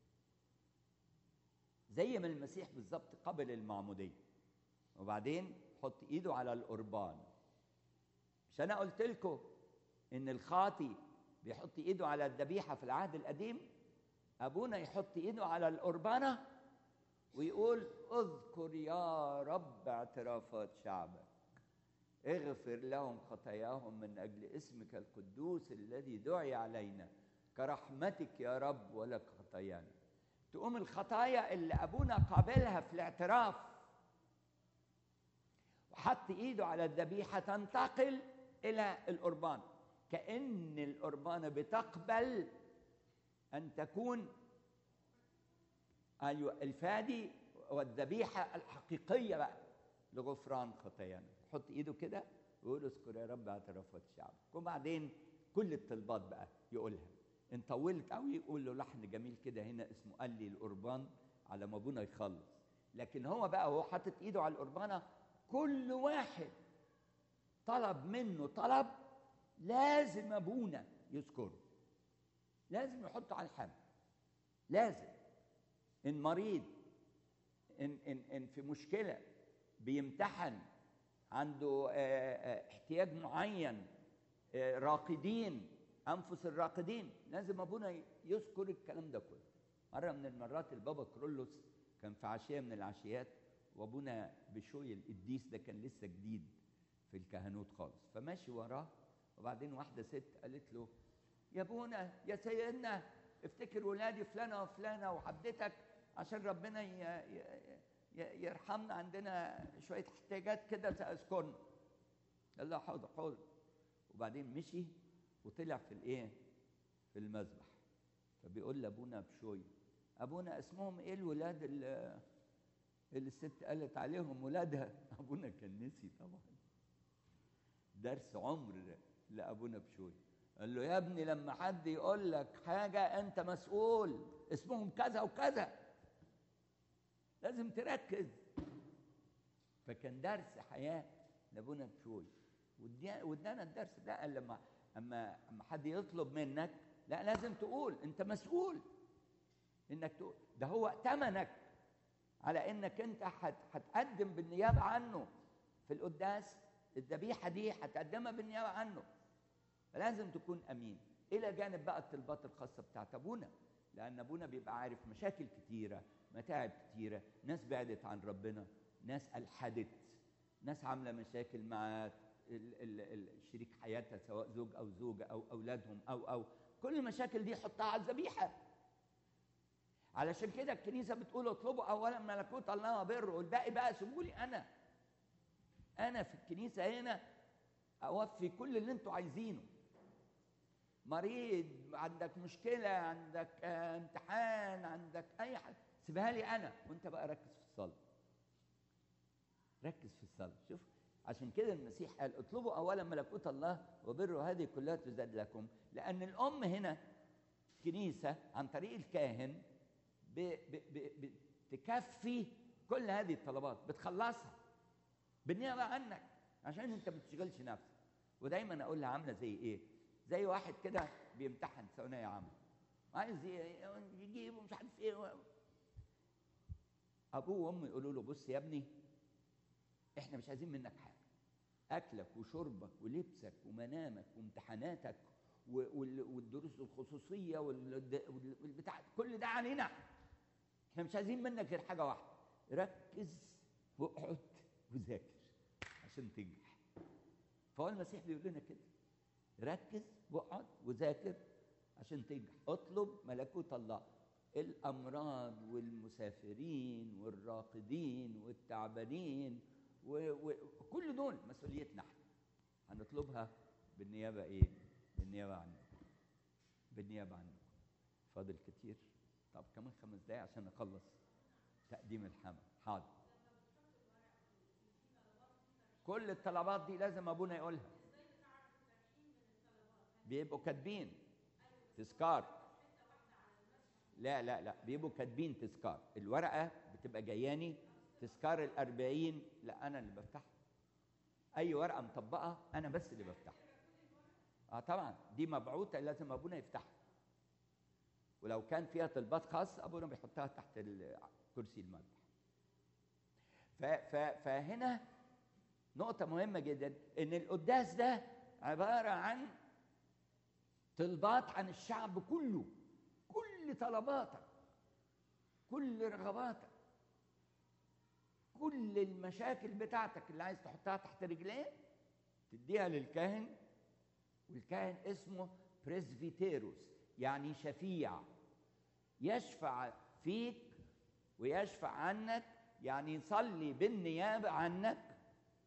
زي ما المسيح بالظبط قبل المعموديه وبعدين يحط ايده على القربان مش انا قلت لكم ان الخاطي بيحط ايده على الذبيحه في العهد القديم ابونا يحط ايده على القربانه ويقول اذكر يا رب اعترافات شعبك اغفر لهم خطاياهم من اجل اسمك القدوس الذي دعي علينا كرحمتك يا رب ولك خطايانا تقوم الخطايا اللي ابونا قابلها في الاعتراف وحط ايده على الذبيحه تنتقل الى القربان كان القربانه بتقبل ان تكون ايوه الفادي والذبيحه الحقيقيه بقى لغفران خطايانا يحط ايده كده ويقول اذكر يا رب اعترافات الشعب وبعدين كل الطلبات بقى يقولها ان طولت قوي يقول له لحن جميل كده هنا اسمه قال لي القربان على ما ابونا يخلص لكن هو بقى وهو حاطط ايده على القربانه كل واحد طلب منه طلب لازم ابونا يذكره لازم يحطه على الحمل لازم ان مريض ان ان ان في مشكله بيمتحن عنده آه، آه، احتياج معين آه، راقدين انفس الراقدين لازم ابونا يذكر الكلام ده كله مره من المرات البابا كرولوس كان في عشيه من العشيات وابونا بشوي القديس ده كان لسه جديد في الكهنوت خالص فماشي وراه وبعدين واحده ست قالت له يا ابونا يا سيدنا افتكر ولادي فلانه وفلانه وحدتك عشان ربنا ي- ي- ي- يرحمنا عندنا شويه احتياجات كده تذكرنا قال له حاضر حاضر وبعدين مشي وطلع في الايه في المذبح فبيقول لابونا بشوي ابونا اسمهم ايه الولاد اللي, اللي الست قالت عليهم ولادها ابونا كان نسي طبعا درس عمر لابونا بشوي قال له يا ابني لما حد يقول لك حاجه انت مسؤول اسمهم كذا وكذا لازم تركز فكان درس حياه لابونا بشوي وادانا الدرس ده قال لما اما اما حد يطلب منك لا لازم تقول انت مسؤول انك تقول ده هو ائتمنك على انك انت هتقدم بالنيابه عنه في القداس الذبيحه دي هتقدمها بالنيابه عنه فلازم تكون امين الى جانب بقى الطلبات الخاصه بتاعت ابونا لان ابونا بيبقى عارف مشاكل كتيره متاعب كتيره ناس بعدت عن ربنا ناس الحدت ناس عامله مشاكل مع شريك حياتها سواء زوج او زوجه او اولادهم او او كل المشاكل دي حطها على الذبيحه علشان كده الكنيسه بتقول اطلبوا اولا ملكوت الله وبره والباقي بقى سيبوا لي انا انا في الكنيسه هنا اوفي كل اللي انتوا عايزينه مريض عندك مشكله عندك آه امتحان عندك اي حاجه سيبها لي انا وانت بقى ركز في الصلاه ركز في الصلاه شوف عشان كده المسيح قال اطلبوا اولا ملكوت الله وبره هذه كلها تزاد لكم لان الام هنا كنيسه عن طريق الكاهن بتكفي كل هذه الطلبات بتخلصها بالنيابه عنك عشان انت ما تشغلش نفسك ودايما اقول لها عامله زي ايه زي واحد كده بيمتحن ثانويه عامه عايز يجيب مش عارف ايه ابوه وامه يقولوا له بص يا ابني احنا مش عايزين منك حاجه اكلك وشربك ولبسك ومنامك وامتحاناتك والدروس الخصوصيه والبتاع كل ده علينا احنا مش عايزين منك غير حاجه واحده ركز واقعد وذاكر عشان تنجح فهو المسيح بيقول لنا كده ركز واقعد وذاكر عشان تنجح اطلب ملكوت الله الامراض والمسافرين والراقدين والتعبانين وكل دول مسؤوليتنا احنا هنطلبها بالنيابه ايه بالنيابه عنكم بالنيابه عنكم فاضل كتير طب كمان خمس دقايق عشان اخلص تقديم الحمل حاضر كل الطلبات دي لازم ابونا يقولها بيبقوا كاتبين تذكار لا لا لا بيبقوا كاتبين تذكار الورقه بتبقى جاياني تذكار الأربعين لا أنا اللي بفتحها أي ورقة مطبقة أنا بس اللي بفتحها اه طبعا دي مبعوثة لازم أبونا يفتحها ولو كان فيها طلبات خاصة أبونا بيحطها تحت كرسي المذبح فهنا نقطة مهمة جدا إن القداس ده عبارة عن طلبات عن الشعب كله كل طلباتك كل رغباتك كل المشاكل بتاعتك اللي عايز تحطها تحت رجليه تديها للكاهن والكاهن اسمه بريسفيتيروس يعني شفيع يشفع فيك ويشفع عنك يعني يصلي بالنيابة عنك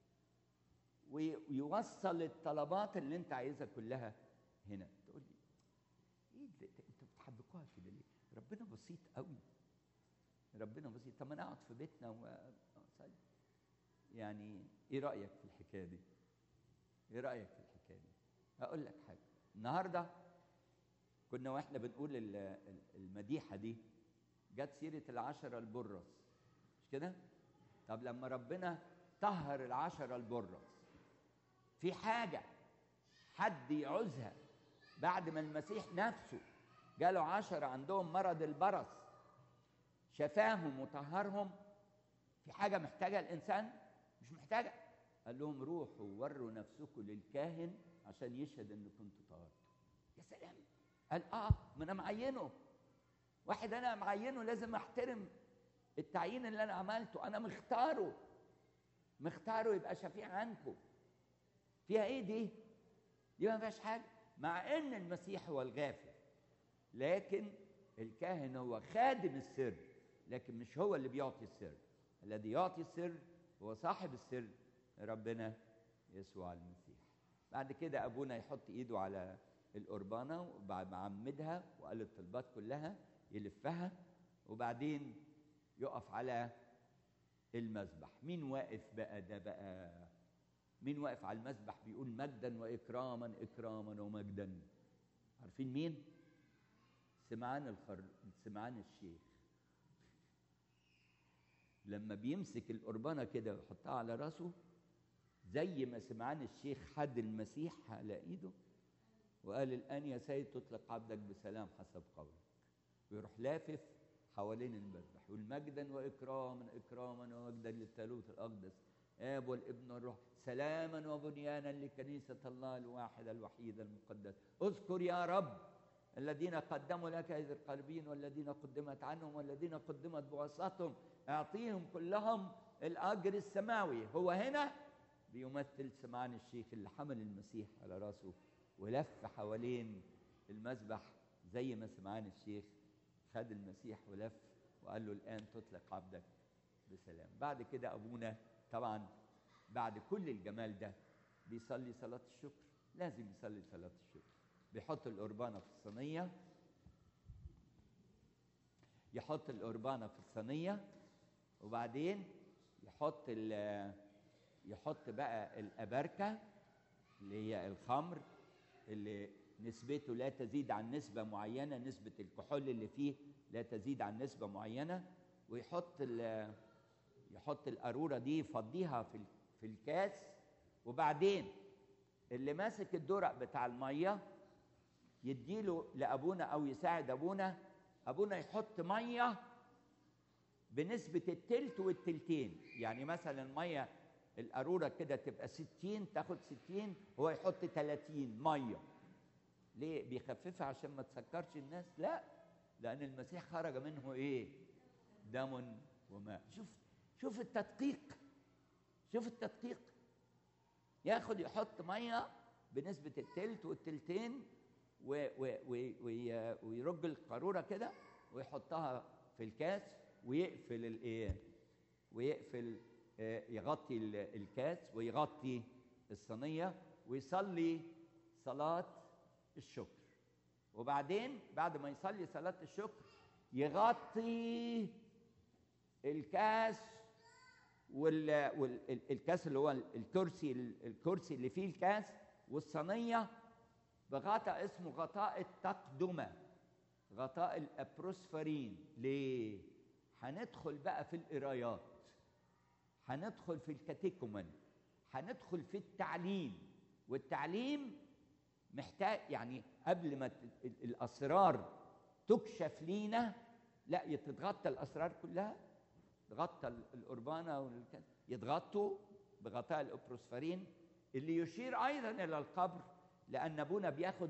ويوصل الطلبات اللي انت عايزها كلها هنا تقول لي ايه ده انتوا بتحبكوها كده ليه ربنا بسيط قوي ربنا بسيط طب ما انا اقعد في بيتنا واصلي يعني ايه رايك في الحكايه دي ايه رايك في الحكايه دي اقول لك حاجه النهارده كنا واحنا بنقول المديحه دي جت سيره العشره البرص مش كده طب لما ربنا طهر العشره البرص في حاجه حد يعوزها بعد ما المسيح نفسه جاله عشرة عندهم مرض البرص شفاهم وطهرهم في حاجة محتاجة الإنسان مش محتاجة قال لهم روحوا وروا نفسكم للكاهن عشان يشهد ان كنتوا طهرتوا يا سلام قال اه ما انا معينه واحد انا معينه لازم احترم التعيين اللي انا عملته انا مختاره مختاره يبقى شفيع عنكم فيها ايه دي دي ما فيهاش حاجه مع ان المسيح هو الغافر لكن الكاهن هو خادم السر لكن مش هو اللي بيعطي السر الذي يعطي السر هو صاحب السر ربنا يسوع المسيح بعد كده ابونا يحط ايده على القربانه وبعد ما عمدها وقال الطلبات كلها يلفها وبعدين يقف على المذبح مين واقف بقى ده بقى مين واقف على المذبح بيقول مجدا واكراما اكراما ومجدا عارفين مين سمعان الخر سمعان الشيخ لما بيمسك القربانه كده ويحطها على راسه زي ما سمعان الشيخ حد المسيح على ايده وقال الان يا سيد تطلق عبدك بسلام حسب قولك ويروح لافف حوالين المذبح يقول مجدا واكراما اكراما ومجدا للثالوث الاقدس اب والابن والروح سلاما وبنيانا لكنيسه الله الواحده الوحيده المقدسه اذكر يا رب الذين قدموا لك اذ القلبين والذين قدمت عنهم والذين قدمت بواسطتهم اعطيهم كلهم الاجر السماوي هو هنا بيمثل سمعان الشيخ اللي حمل المسيح على راسه ولف حوالين المذبح زي ما سمعان الشيخ خد المسيح ولف وقال له الان تطلق عبدك بسلام بعد كده ابونا طبعا بعد كل الجمال ده بيصلي صلاه الشكر لازم يصلي صلاه الشكر بيحط القربانه في الصينيه يحط القربانه في الصينيه وبعدين يحط يحط بقى الابركه اللي هي الخمر اللي نسبته لا تزيد عن نسبه معينه نسبه الكحول اللي فيه لا تزيد عن نسبه معينه ويحط يحط القاروره دي يفضيها في في الكاس وبعدين اللي ماسك الدرق بتاع الميه يديله لابونا او يساعد ابونا ابونا يحط ميه بنسبه التلت والتلتين يعني مثلا الميه القاروره كده تبقى 60 تاخد 60 هو يحط 30 ميه ليه بيخففها عشان ما تسكرش الناس لا لان المسيح خرج منه ايه دم وماء شوف شوف التدقيق شوف التدقيق ياخد يحط ميه بنسبه التلت والتلتين و و و و ويرج القاروره كده ويحطها في الكاس ويقفل الايه ويقفل يغطي الكاس ويغطي الصينيه ويصلي صلاه الشكر وبعدين بعد ما يصلي صلاه الشكر يغطي الكاس والكاس اللي هو الكرسي الكرسي اللي فيه الكاس والصينيه بغطاء اسمه غطاء التقدمه غطاء الابروسفرين ليه هندخل بقى في القرايات هندخل في الكاتيكومن هندخل في التعليم والتعليم محتاج يعني قبل ما الاسرار تكشف لينا لا تتغطى الاسرار كلها تغطى القربانه يتغطوا بغطاء الابروسفرين اللي يشير ايضا الى القبر لان ابونا بياخد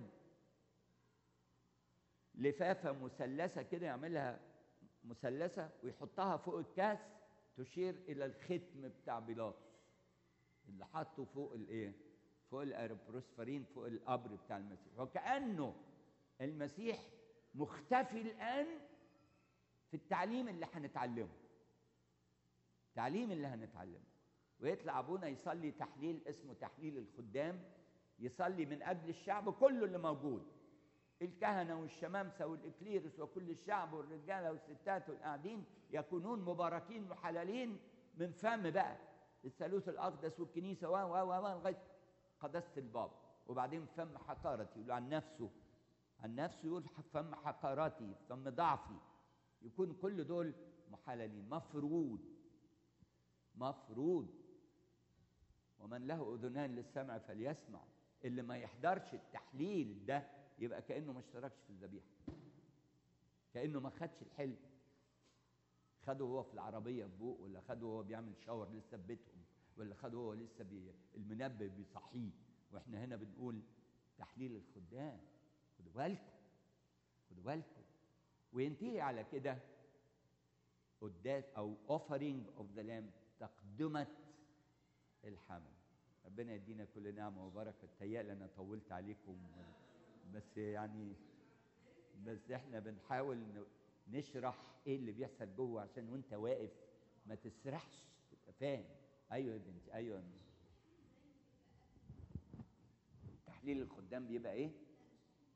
لفافه مثلثه كده يعملها مثلثه ويحطها فوق الكاس تشير الى الختم بتاع بيلاطس اللي حاطه فوق الايه فوق الابروسفرين فوق القبر بتاع المسيح وكانه المسيح مختفي الان في التعليم اللي هنتعلمه التعليم اللي هنتعلمه ويطلع ابونا يصلي تحليل اسمه تحليل الخدام يصلي من اجل الشعب كله اللي موجود الكهنه والشمامسه والاكليرس وكل الشعب والرجاله والستات والقاعدين يكونون مباركين محللين من فم بقى الثالوث الاقدس والكنيسه و و و لغايه قداسه الباب وبعدين فم حقارتي يقول عن نفسه عن نفسه يقول فم حقاراتي فم ضعفي يكون كل دول محللين مفروض مفروض ومن له اذنان للسمع فليسمع اللي ما يحضرش التحليل ده يبقى كانه ما اشتركش في الذبيحه كانه ما خدش الحلم خده هو في العربيه ببوق ولا خده هو بيعمل شاور لسه في بيتهم ولا خده هو لسه بي المنبه بيصحيه واحنا هنا بنقول تحليل الخدام خدوا بالكم خدوا بالكم وينتهي على كده قداس او اوفرينج اوف ذا لام تقدمه الحمل ربنا يدينا كل نعمه وبركه تهيألي انا طولت عليكم بس يعني بس احنا بنحاول نشرح ايه اللي بيحصل جوه عشان وانت واقف ما تسرحش تبقى فاهم ايوه يا بنتي ايوه تحليل الخدام بيبقى ايه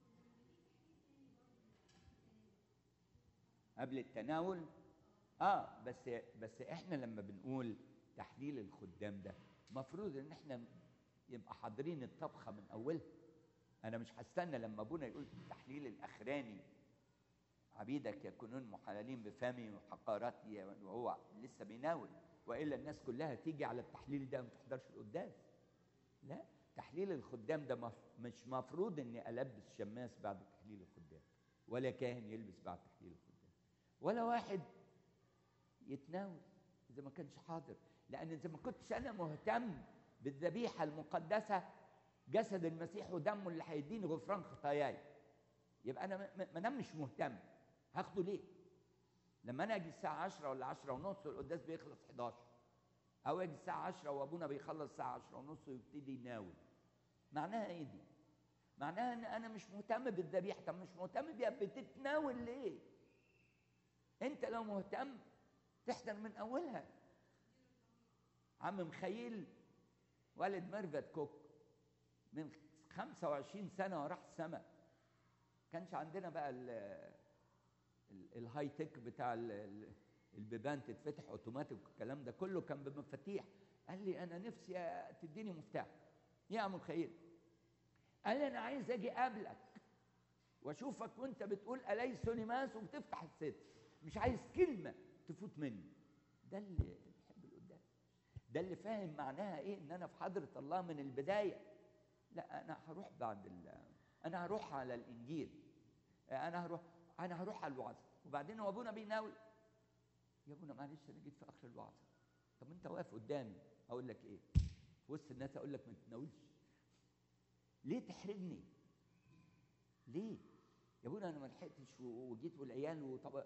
قبل التناول اه بس بس احنا لما بنقول تحليل الخدام ده مفروض ان احنا يبقى حاضرين الطبخه من اولها انا مش هستنى لما ابونا يقول التحليل الاخراني عبيدك يكونون محللين بفمي وحقاراتي وهو لسه بيناول والا الناس كلها تيجي على التحليل ده وما تحضرش القداس لا تحليل الخدام ده مف... مش مفروض اني البس شماس بعد تحليل الخدام ولا كاهن يلبس بعد تحليل الخدام ولا واحد يتناول اذا ما كانش حاضر لان اذا ما كنتش انا مهتم بالذبيحه المقدسه جسد المسيح ودمه اللي هيديني غفران خطاياي يبقى انا ما دام مش مهتم هاخده ليه لما انا اجي الساعه 10 ولا 10 ونص والقداس بيخلص 11 او اجي الساعه 10 وابونا بيخلص الساعه 10 ونص ويبتدي يناول معناها ايه دي معناها ان انا مش مهتم بالذبيحه طب مش مهتم بيها بتتناول ليه انت لو مهتم تحضر من اولها عم مخيل والد ميرفت كوك من 25 سنه وراح السماء كانش عندنا بقى ال ال الهاي تك بتاع ال البيبان تتفتح اوتوماتيك والكلام ده كله كان بمفاتيح قال لي انا نفسي تديني مفتاح يا عم الخير قال لي انا عايز اجي اقابلك واشوفك وانت بتقول اليس نماس وبتفتح الستر مش عايز كلمه تفوت مني ده اللي بيحب القداس ده اللي فاهم معناها ايه ان انا في حضره الله من البدايه لا انا هروح بعد ال انا هروح على الانجيل انا هروح انا هروح على الوعظ وبعدين هو ابونا بيناول يا ابونا معلش انا جيت في اخر الوعظ طب انت واقف قدامي اقول لك ايه في وسط الناس اقول لك ما تتناولش ليه تحرجني ليه يا ابونا انا ما لحقتش وجيت والعيال وطب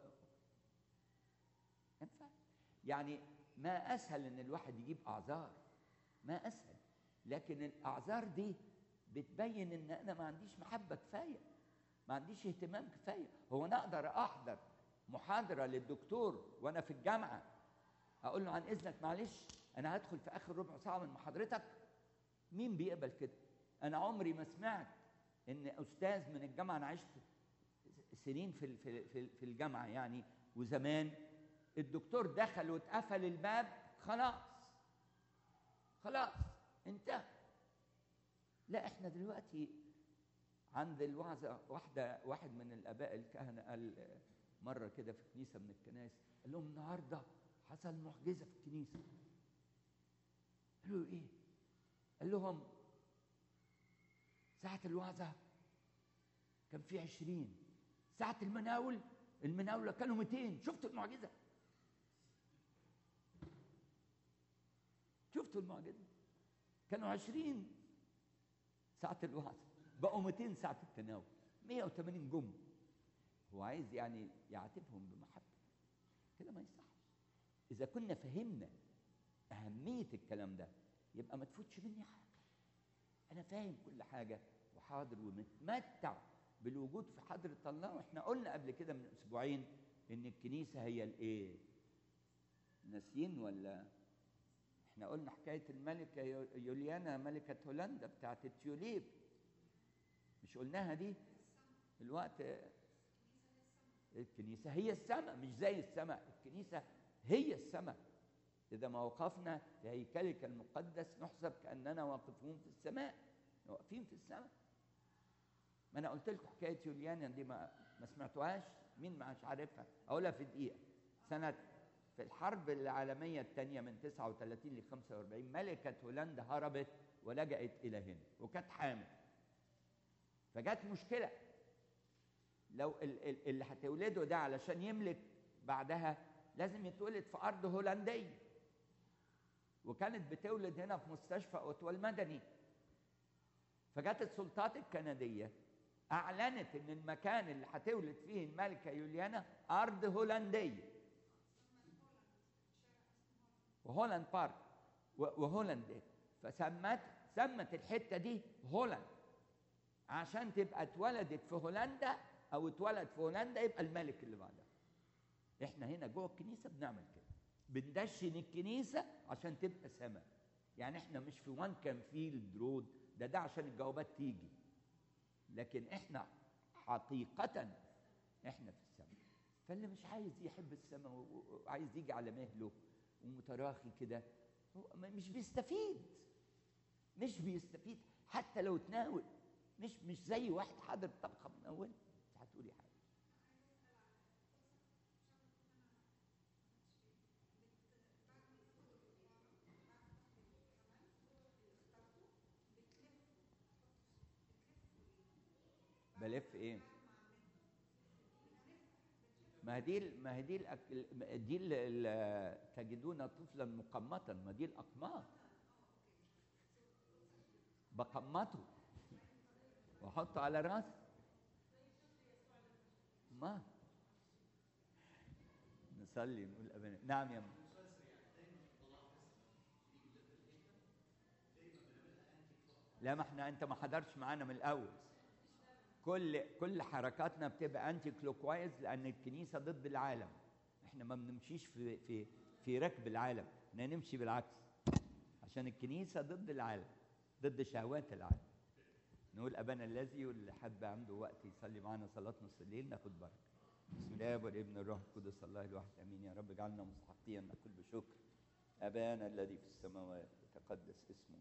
ينفع يعني ما اسهل ان الواحد يجيب اعذار ما اسهل لكن الاعذار دي بتبين ان انا ما عنديش محبه كفايه ما عنديش اهتمام كفايه هو انا اقدر احضر محاضره للدكتور وانا في الجامعه اقول له عن اذنك معلش انا هدخل في اخر ربع ساعه من محاضرتك مين بيقبل كده انا عمري ما سمعت ان استاذ من الجامعه انا عشت سنين في في في الجامعه يعني وزمان الدكتور دخل واتقفل الباب خلاص خلاص انتهى لا احنا دلوقتي عند الوعظة واحدة واحد من الآباء الكهنة قال مرة كده في كنيسة من الكنائس قال لهم النهاردة حصل معجزة في الكنيسة قالوا إيه؟ قال لهم ساعة الوعظة كان في عشرين ساعة المناول المناولة كانوا 200 شفتوا المعجزة شفتوا المعجزة كانوا عشرين ساعة الوعظة بقوا 200 ساعة التناول 180 جم هو عايز يعني يعاتبهم بمحبة كده ما يصحش إذا كنا فهمنا أهمية الكلام ده يبقى ما تفوتش مني حاجة أنا فاهم كل حاجة وحاضر ومتمتع بالوجود في حضرة الله واحنا قلنا قبل كده من أسبوعين إن الكنيسة هي الإيه؟ ناسيين ولا احنا قلنا حكاية الملكة يوليانا ملكة هولندا بتاعت التيوليب مش قلناها دي الوقت الكنيسة هي السماء مش زي السماء الكنيسة هي السماء إذا ما وقفنا في هيكلك المقدس نحسب كأننا واقفون في السماء واقفين في السماء ما أنا قلت لكم حكاية يوليانا دي ما ما سمعتوهاش مين ما مش عارفها أقولها في دقيقة سنة في الحرب العالمية الثانية من 39 ل 45 ملكة هولندا هربت ولجأت إلى هنا وكانت حامل فجت مشكلة لو اللي هتولده ده علشان يملك بعدها لازم يتولد في أرض هولندية وكانت بتولد هنا في مستشفى أوتوا المدني فجت السلطات الكندية أعلنت إن المكان اللي هتولد فيه الملكة يوليانا أرض هولندية وهولاند بارك وهولند فسمت سمت الحتة دي هولاند عشان تبقى اتولدت في هولندا او اتولد في هولندا يبقى الملك اللي بعدها احنا هنا جوه الكنيسه بنعمل كده بندشن الكنيسه عشان تبقى سماء يعني احنا مش في وان كان فيلد رود ده ده عشان الجوابات تيجي لكن احنا حقيقة احنا في السماء فاللي مش عايز يحب السماء و- و- وعايز يجي على مهله ومتراخي كده هو م- مش بيستفيد مش بيستفيد حتى لو تناول مش مش زي واحد حاضر طبخه منول انت هتقولي حاجه بلف ايه ما هي دي ال- ما هي دي الأكل ما دي ال- ال- تجدون طفلا مقمطا ما دي الاقماط بقمطه واحطه على راسي ما نصلي نقول أبنا. نعم يا م- لا ما احنا انت ما حضرتش معانا من الاول كل كل حركاتنا بتبقى انتي كلوكوايز لان الكنيسه ضد العالم احنا ما بنمشيش في في في ركب العالم احنا نمشي بالعكس عشان الكنيسه ضد العالم ضد شهوات العالم نقول ابانا الذي واللي حد عنده وقت يصلي معانا صلاه نص الليل ناخد بركه بسم الله والابن الروح القدس الله الواحد امين يا رب اجعلنا مستحقين نقول بشكر ابانا الذي في السماوات يتقدس اسمه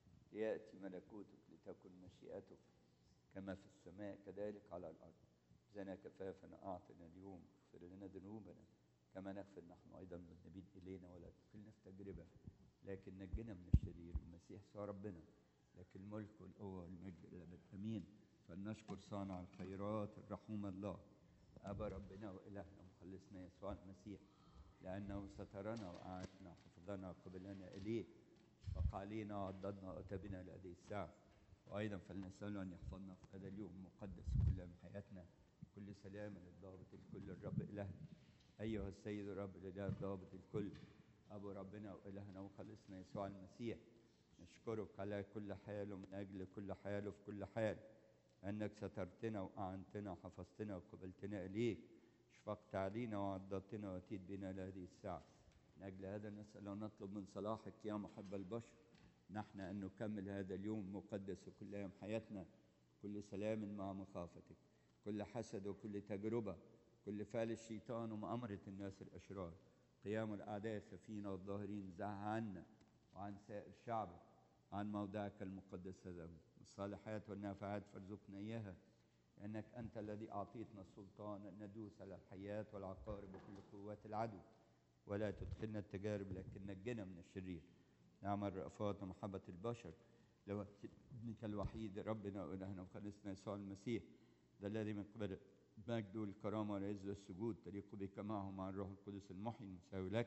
لياتي ملكوتك لتكن مشيئتك كما في السماء كذلك على الارض زنا كفافنا اعطنا اليوم اغفر لنا ذنوبنا كما نغفر نحن ايضا مذنبين الينا ولا تدخلنا في تجربه لكن نجنا من الشرير المسيح سوى ربنا لك الملك والقوه والمجد الابد امين فلنشكر صانع الخيرات الرحوم الله ابا ربنا والهنا ومخلصنا يسوع المسيح لانه سترنا واعاننا وحفظنا وقبلنا اليه شفق علينا وعضدنا واتى بنا لهذه الساعه وايضا فلنساله ان يحفظنا في هذا اليوم المقدس كل من حياتنا كل سلام للضابط الكل الرب الهنا ايها السيد الرب الاله الضابط الكل ابو ربنا والهنا وخلصنا يسوع المسيح نشكرك على كل حال ومن اجل كل حال وفي كل حال انك سترتنا واعنتنا وحفظتنا وقبلتنا اليك شفقت علينا وعضدتنا واتيت بنا لهذه الساعه من اجل هذا نسال ونطلب من صلاحك يا محب البشر نحن ان نكمل هذا اليوم المقدس وكل ايام حياتنا كل سلام مع مخافتك كل حسد وكل تجربه كل فعل الشيطان ومؤامره الناس الاشرار قيام الاعداء خفينا والظاهرين زع عنا وعن سائر شعبك عن موضعك المقدس هذا الصالحات والنافعات فارزقنا اياها لانك انت الذي اعطيتنا السلطان ان ندوس على الحياه والعقارب وكل قوات العدو ولا تدخلنا التجارب لكن نجنا من الشرير نعم الرأفات ومحبة البشر لو ابنك الوحيد ربنا وإلهنا وخلصنا يسوع المسيح ده الذي من قبل المجد والكرامة والعز والسجود تليق بك معه مع الروح القدس المحيي المساوي لك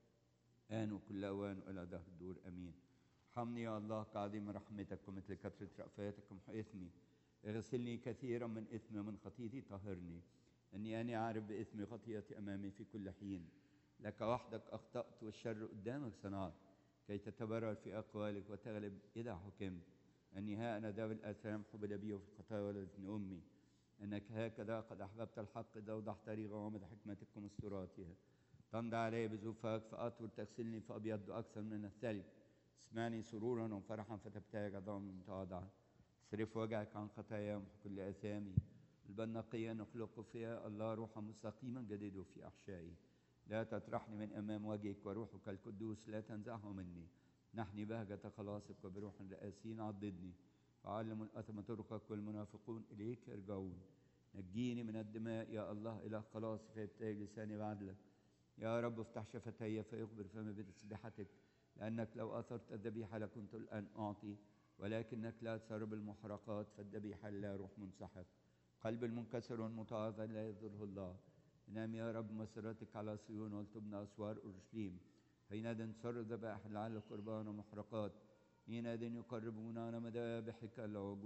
آن وكل أوان وإلى دهر الدور أمين ارحمني يا الله كعظيم رحمتك ومثل كثرة رأفاتك ومحو إثمي اغسلني كثيرا من إثمي ومن خطيتي طهرني إني أنا عارف بإثمي خطيئتي أمامي في كل حين لك وحدك أخطأت والشر قدامك صنعت كي تتبرر في أقوالك وتغلب إذا حكمت أني ها أنا ذا بالآثام حبل بي وفي الخطايا ولدتني أمي أنك هكذا قد أحببت الحق إذا وضحت لي غوامض حكمتك ومستوراتها تمضي علي بزوفك فأطهر تغسلني فأبيض أكثر من الثلج اسمعني سرورا وفرحا فتبتهج عظام متواضعة اصرف وجهك عن خطايا وامحو كل آثامي البن نقيا نخلق فيها الله روحا مستقيما جديده في أحشائي لا تطرحني من أمام وجهك وروحك القدوس لا تنزعه مني نحني بهجة خلاصك وبروح رئاسين عضدني فعلم الأثم طرقك والمنافقون إليك يرجعون نجيني من الدماء يا الله إله خلاصي فيبتهج لساني بعدلك يا رب افتح شفتي فيخبر فمي بتسبيحتك لأنك لو أثرت الذبيحة لكنت الآن أعطي ولكنك لا تسرب المحرقات فالذبيحة لا روح منسحق قلب المنكسر والمتواضع لا يضره الله نام يا رب مسيرتك على صيون ولتبنى أسوار أورشليم حينئذ تسر ذبائح لعل قربان ومحرقات حينئذ يقربون على مذابحك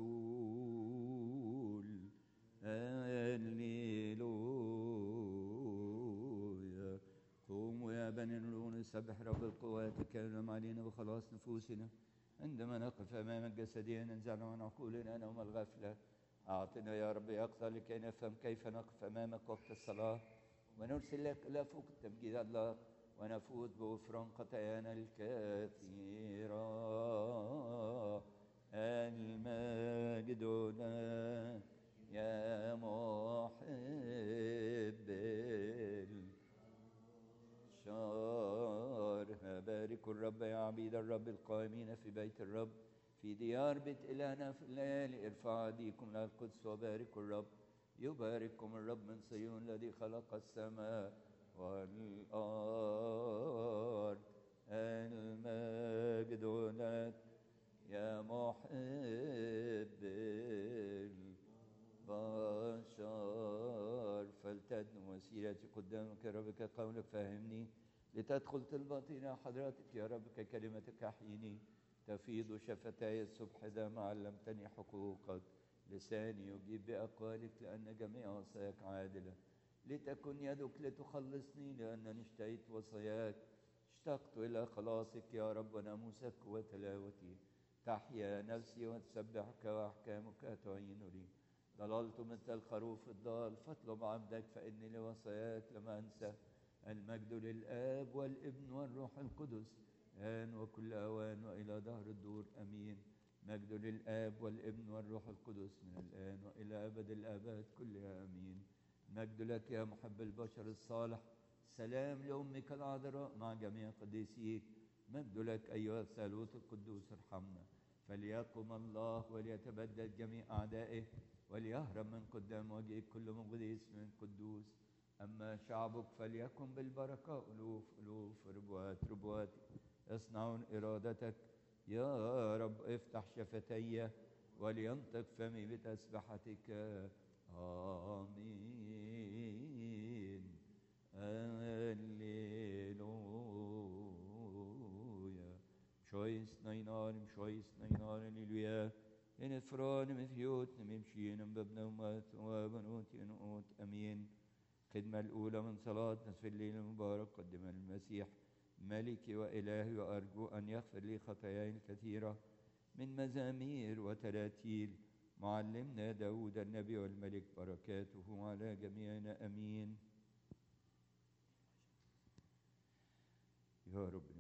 العجول هللويا قوموا يا بني النور نسبح رب القوات كلم علينا بخلاص نفوسنا عندما نقف امامك جسديا ننزع عن عقولنا نوم الغفله اعطنا يا رب يقظه لكي نفهم كيف نقف امامك وقت الصلاه ونرسل لك الى فوق التمجيد الله ونفوز بغفران خطايانا الكثيره المجد لك يا محب الرب يا عبيد الرب القائمين في بيت الرب في ديار بيت إلهنا في الليالي ارفع أيديكم إلى القدس وباركوا الرب يبارككم الرب من صيون الذي خلق السماء والأرض المجد لك يا محب البشر فلتدن مسيرتي قدامك يا ربك قولك فهمني لتدخل طلبتي إلى حضرتك يا ربك كلمتك أحيني تفيض شفتاي الصبح دام علمتني حقوقك لساني يجيب بأقوالك لأن جميع وصاياك عادلة لتكن يدك لتخلصني لأنني اشتهيت وصاياك اشتقت إلى خلاصك يا رب وناموسك وتلاوتي تحيا نفسي وتسبحك وأحكامك تعين لي ضللت مثل الخروف الضال فاطلب عبدك فإني لوصاياك لم أنسى المجد للآب والابن والروح القدس آن وكل أوان وإلى دهر الدور أمين مجد للآب والابن والروح القدس من الآن وإلى أبد الآباد كلها أمين مجد لك يا محب البشر الصالح سلام لأمك العذراء مع جميع قديسيك مجد لك أيها الثالوث القدوس ارحمنا فليقم الله وليتبدد جميع أعدائه وليهرب من قدام وجهك كل مقدس من قدوس أما شعبك فليكن بالبركة ألوف ألوف ربوات ربوات يصنعون إرادتك يا رب افتح شفتي ولينطق فمي بتسبحتك آمين هللويا شويس نينار شويس نينار هللويا إن فران مثيوت نمشين ببنا ومات وبنوت ينقوت أمين خدمة الأولى من صلاة نصف الليل المبارك قدم المسيح ملكي وإلهي وأرجو أن يغفر لي خطاياي الكثيرة من مزامير وتراتيل معلمنا داود النبي والملك بركاته على جميعنا أمين يا رب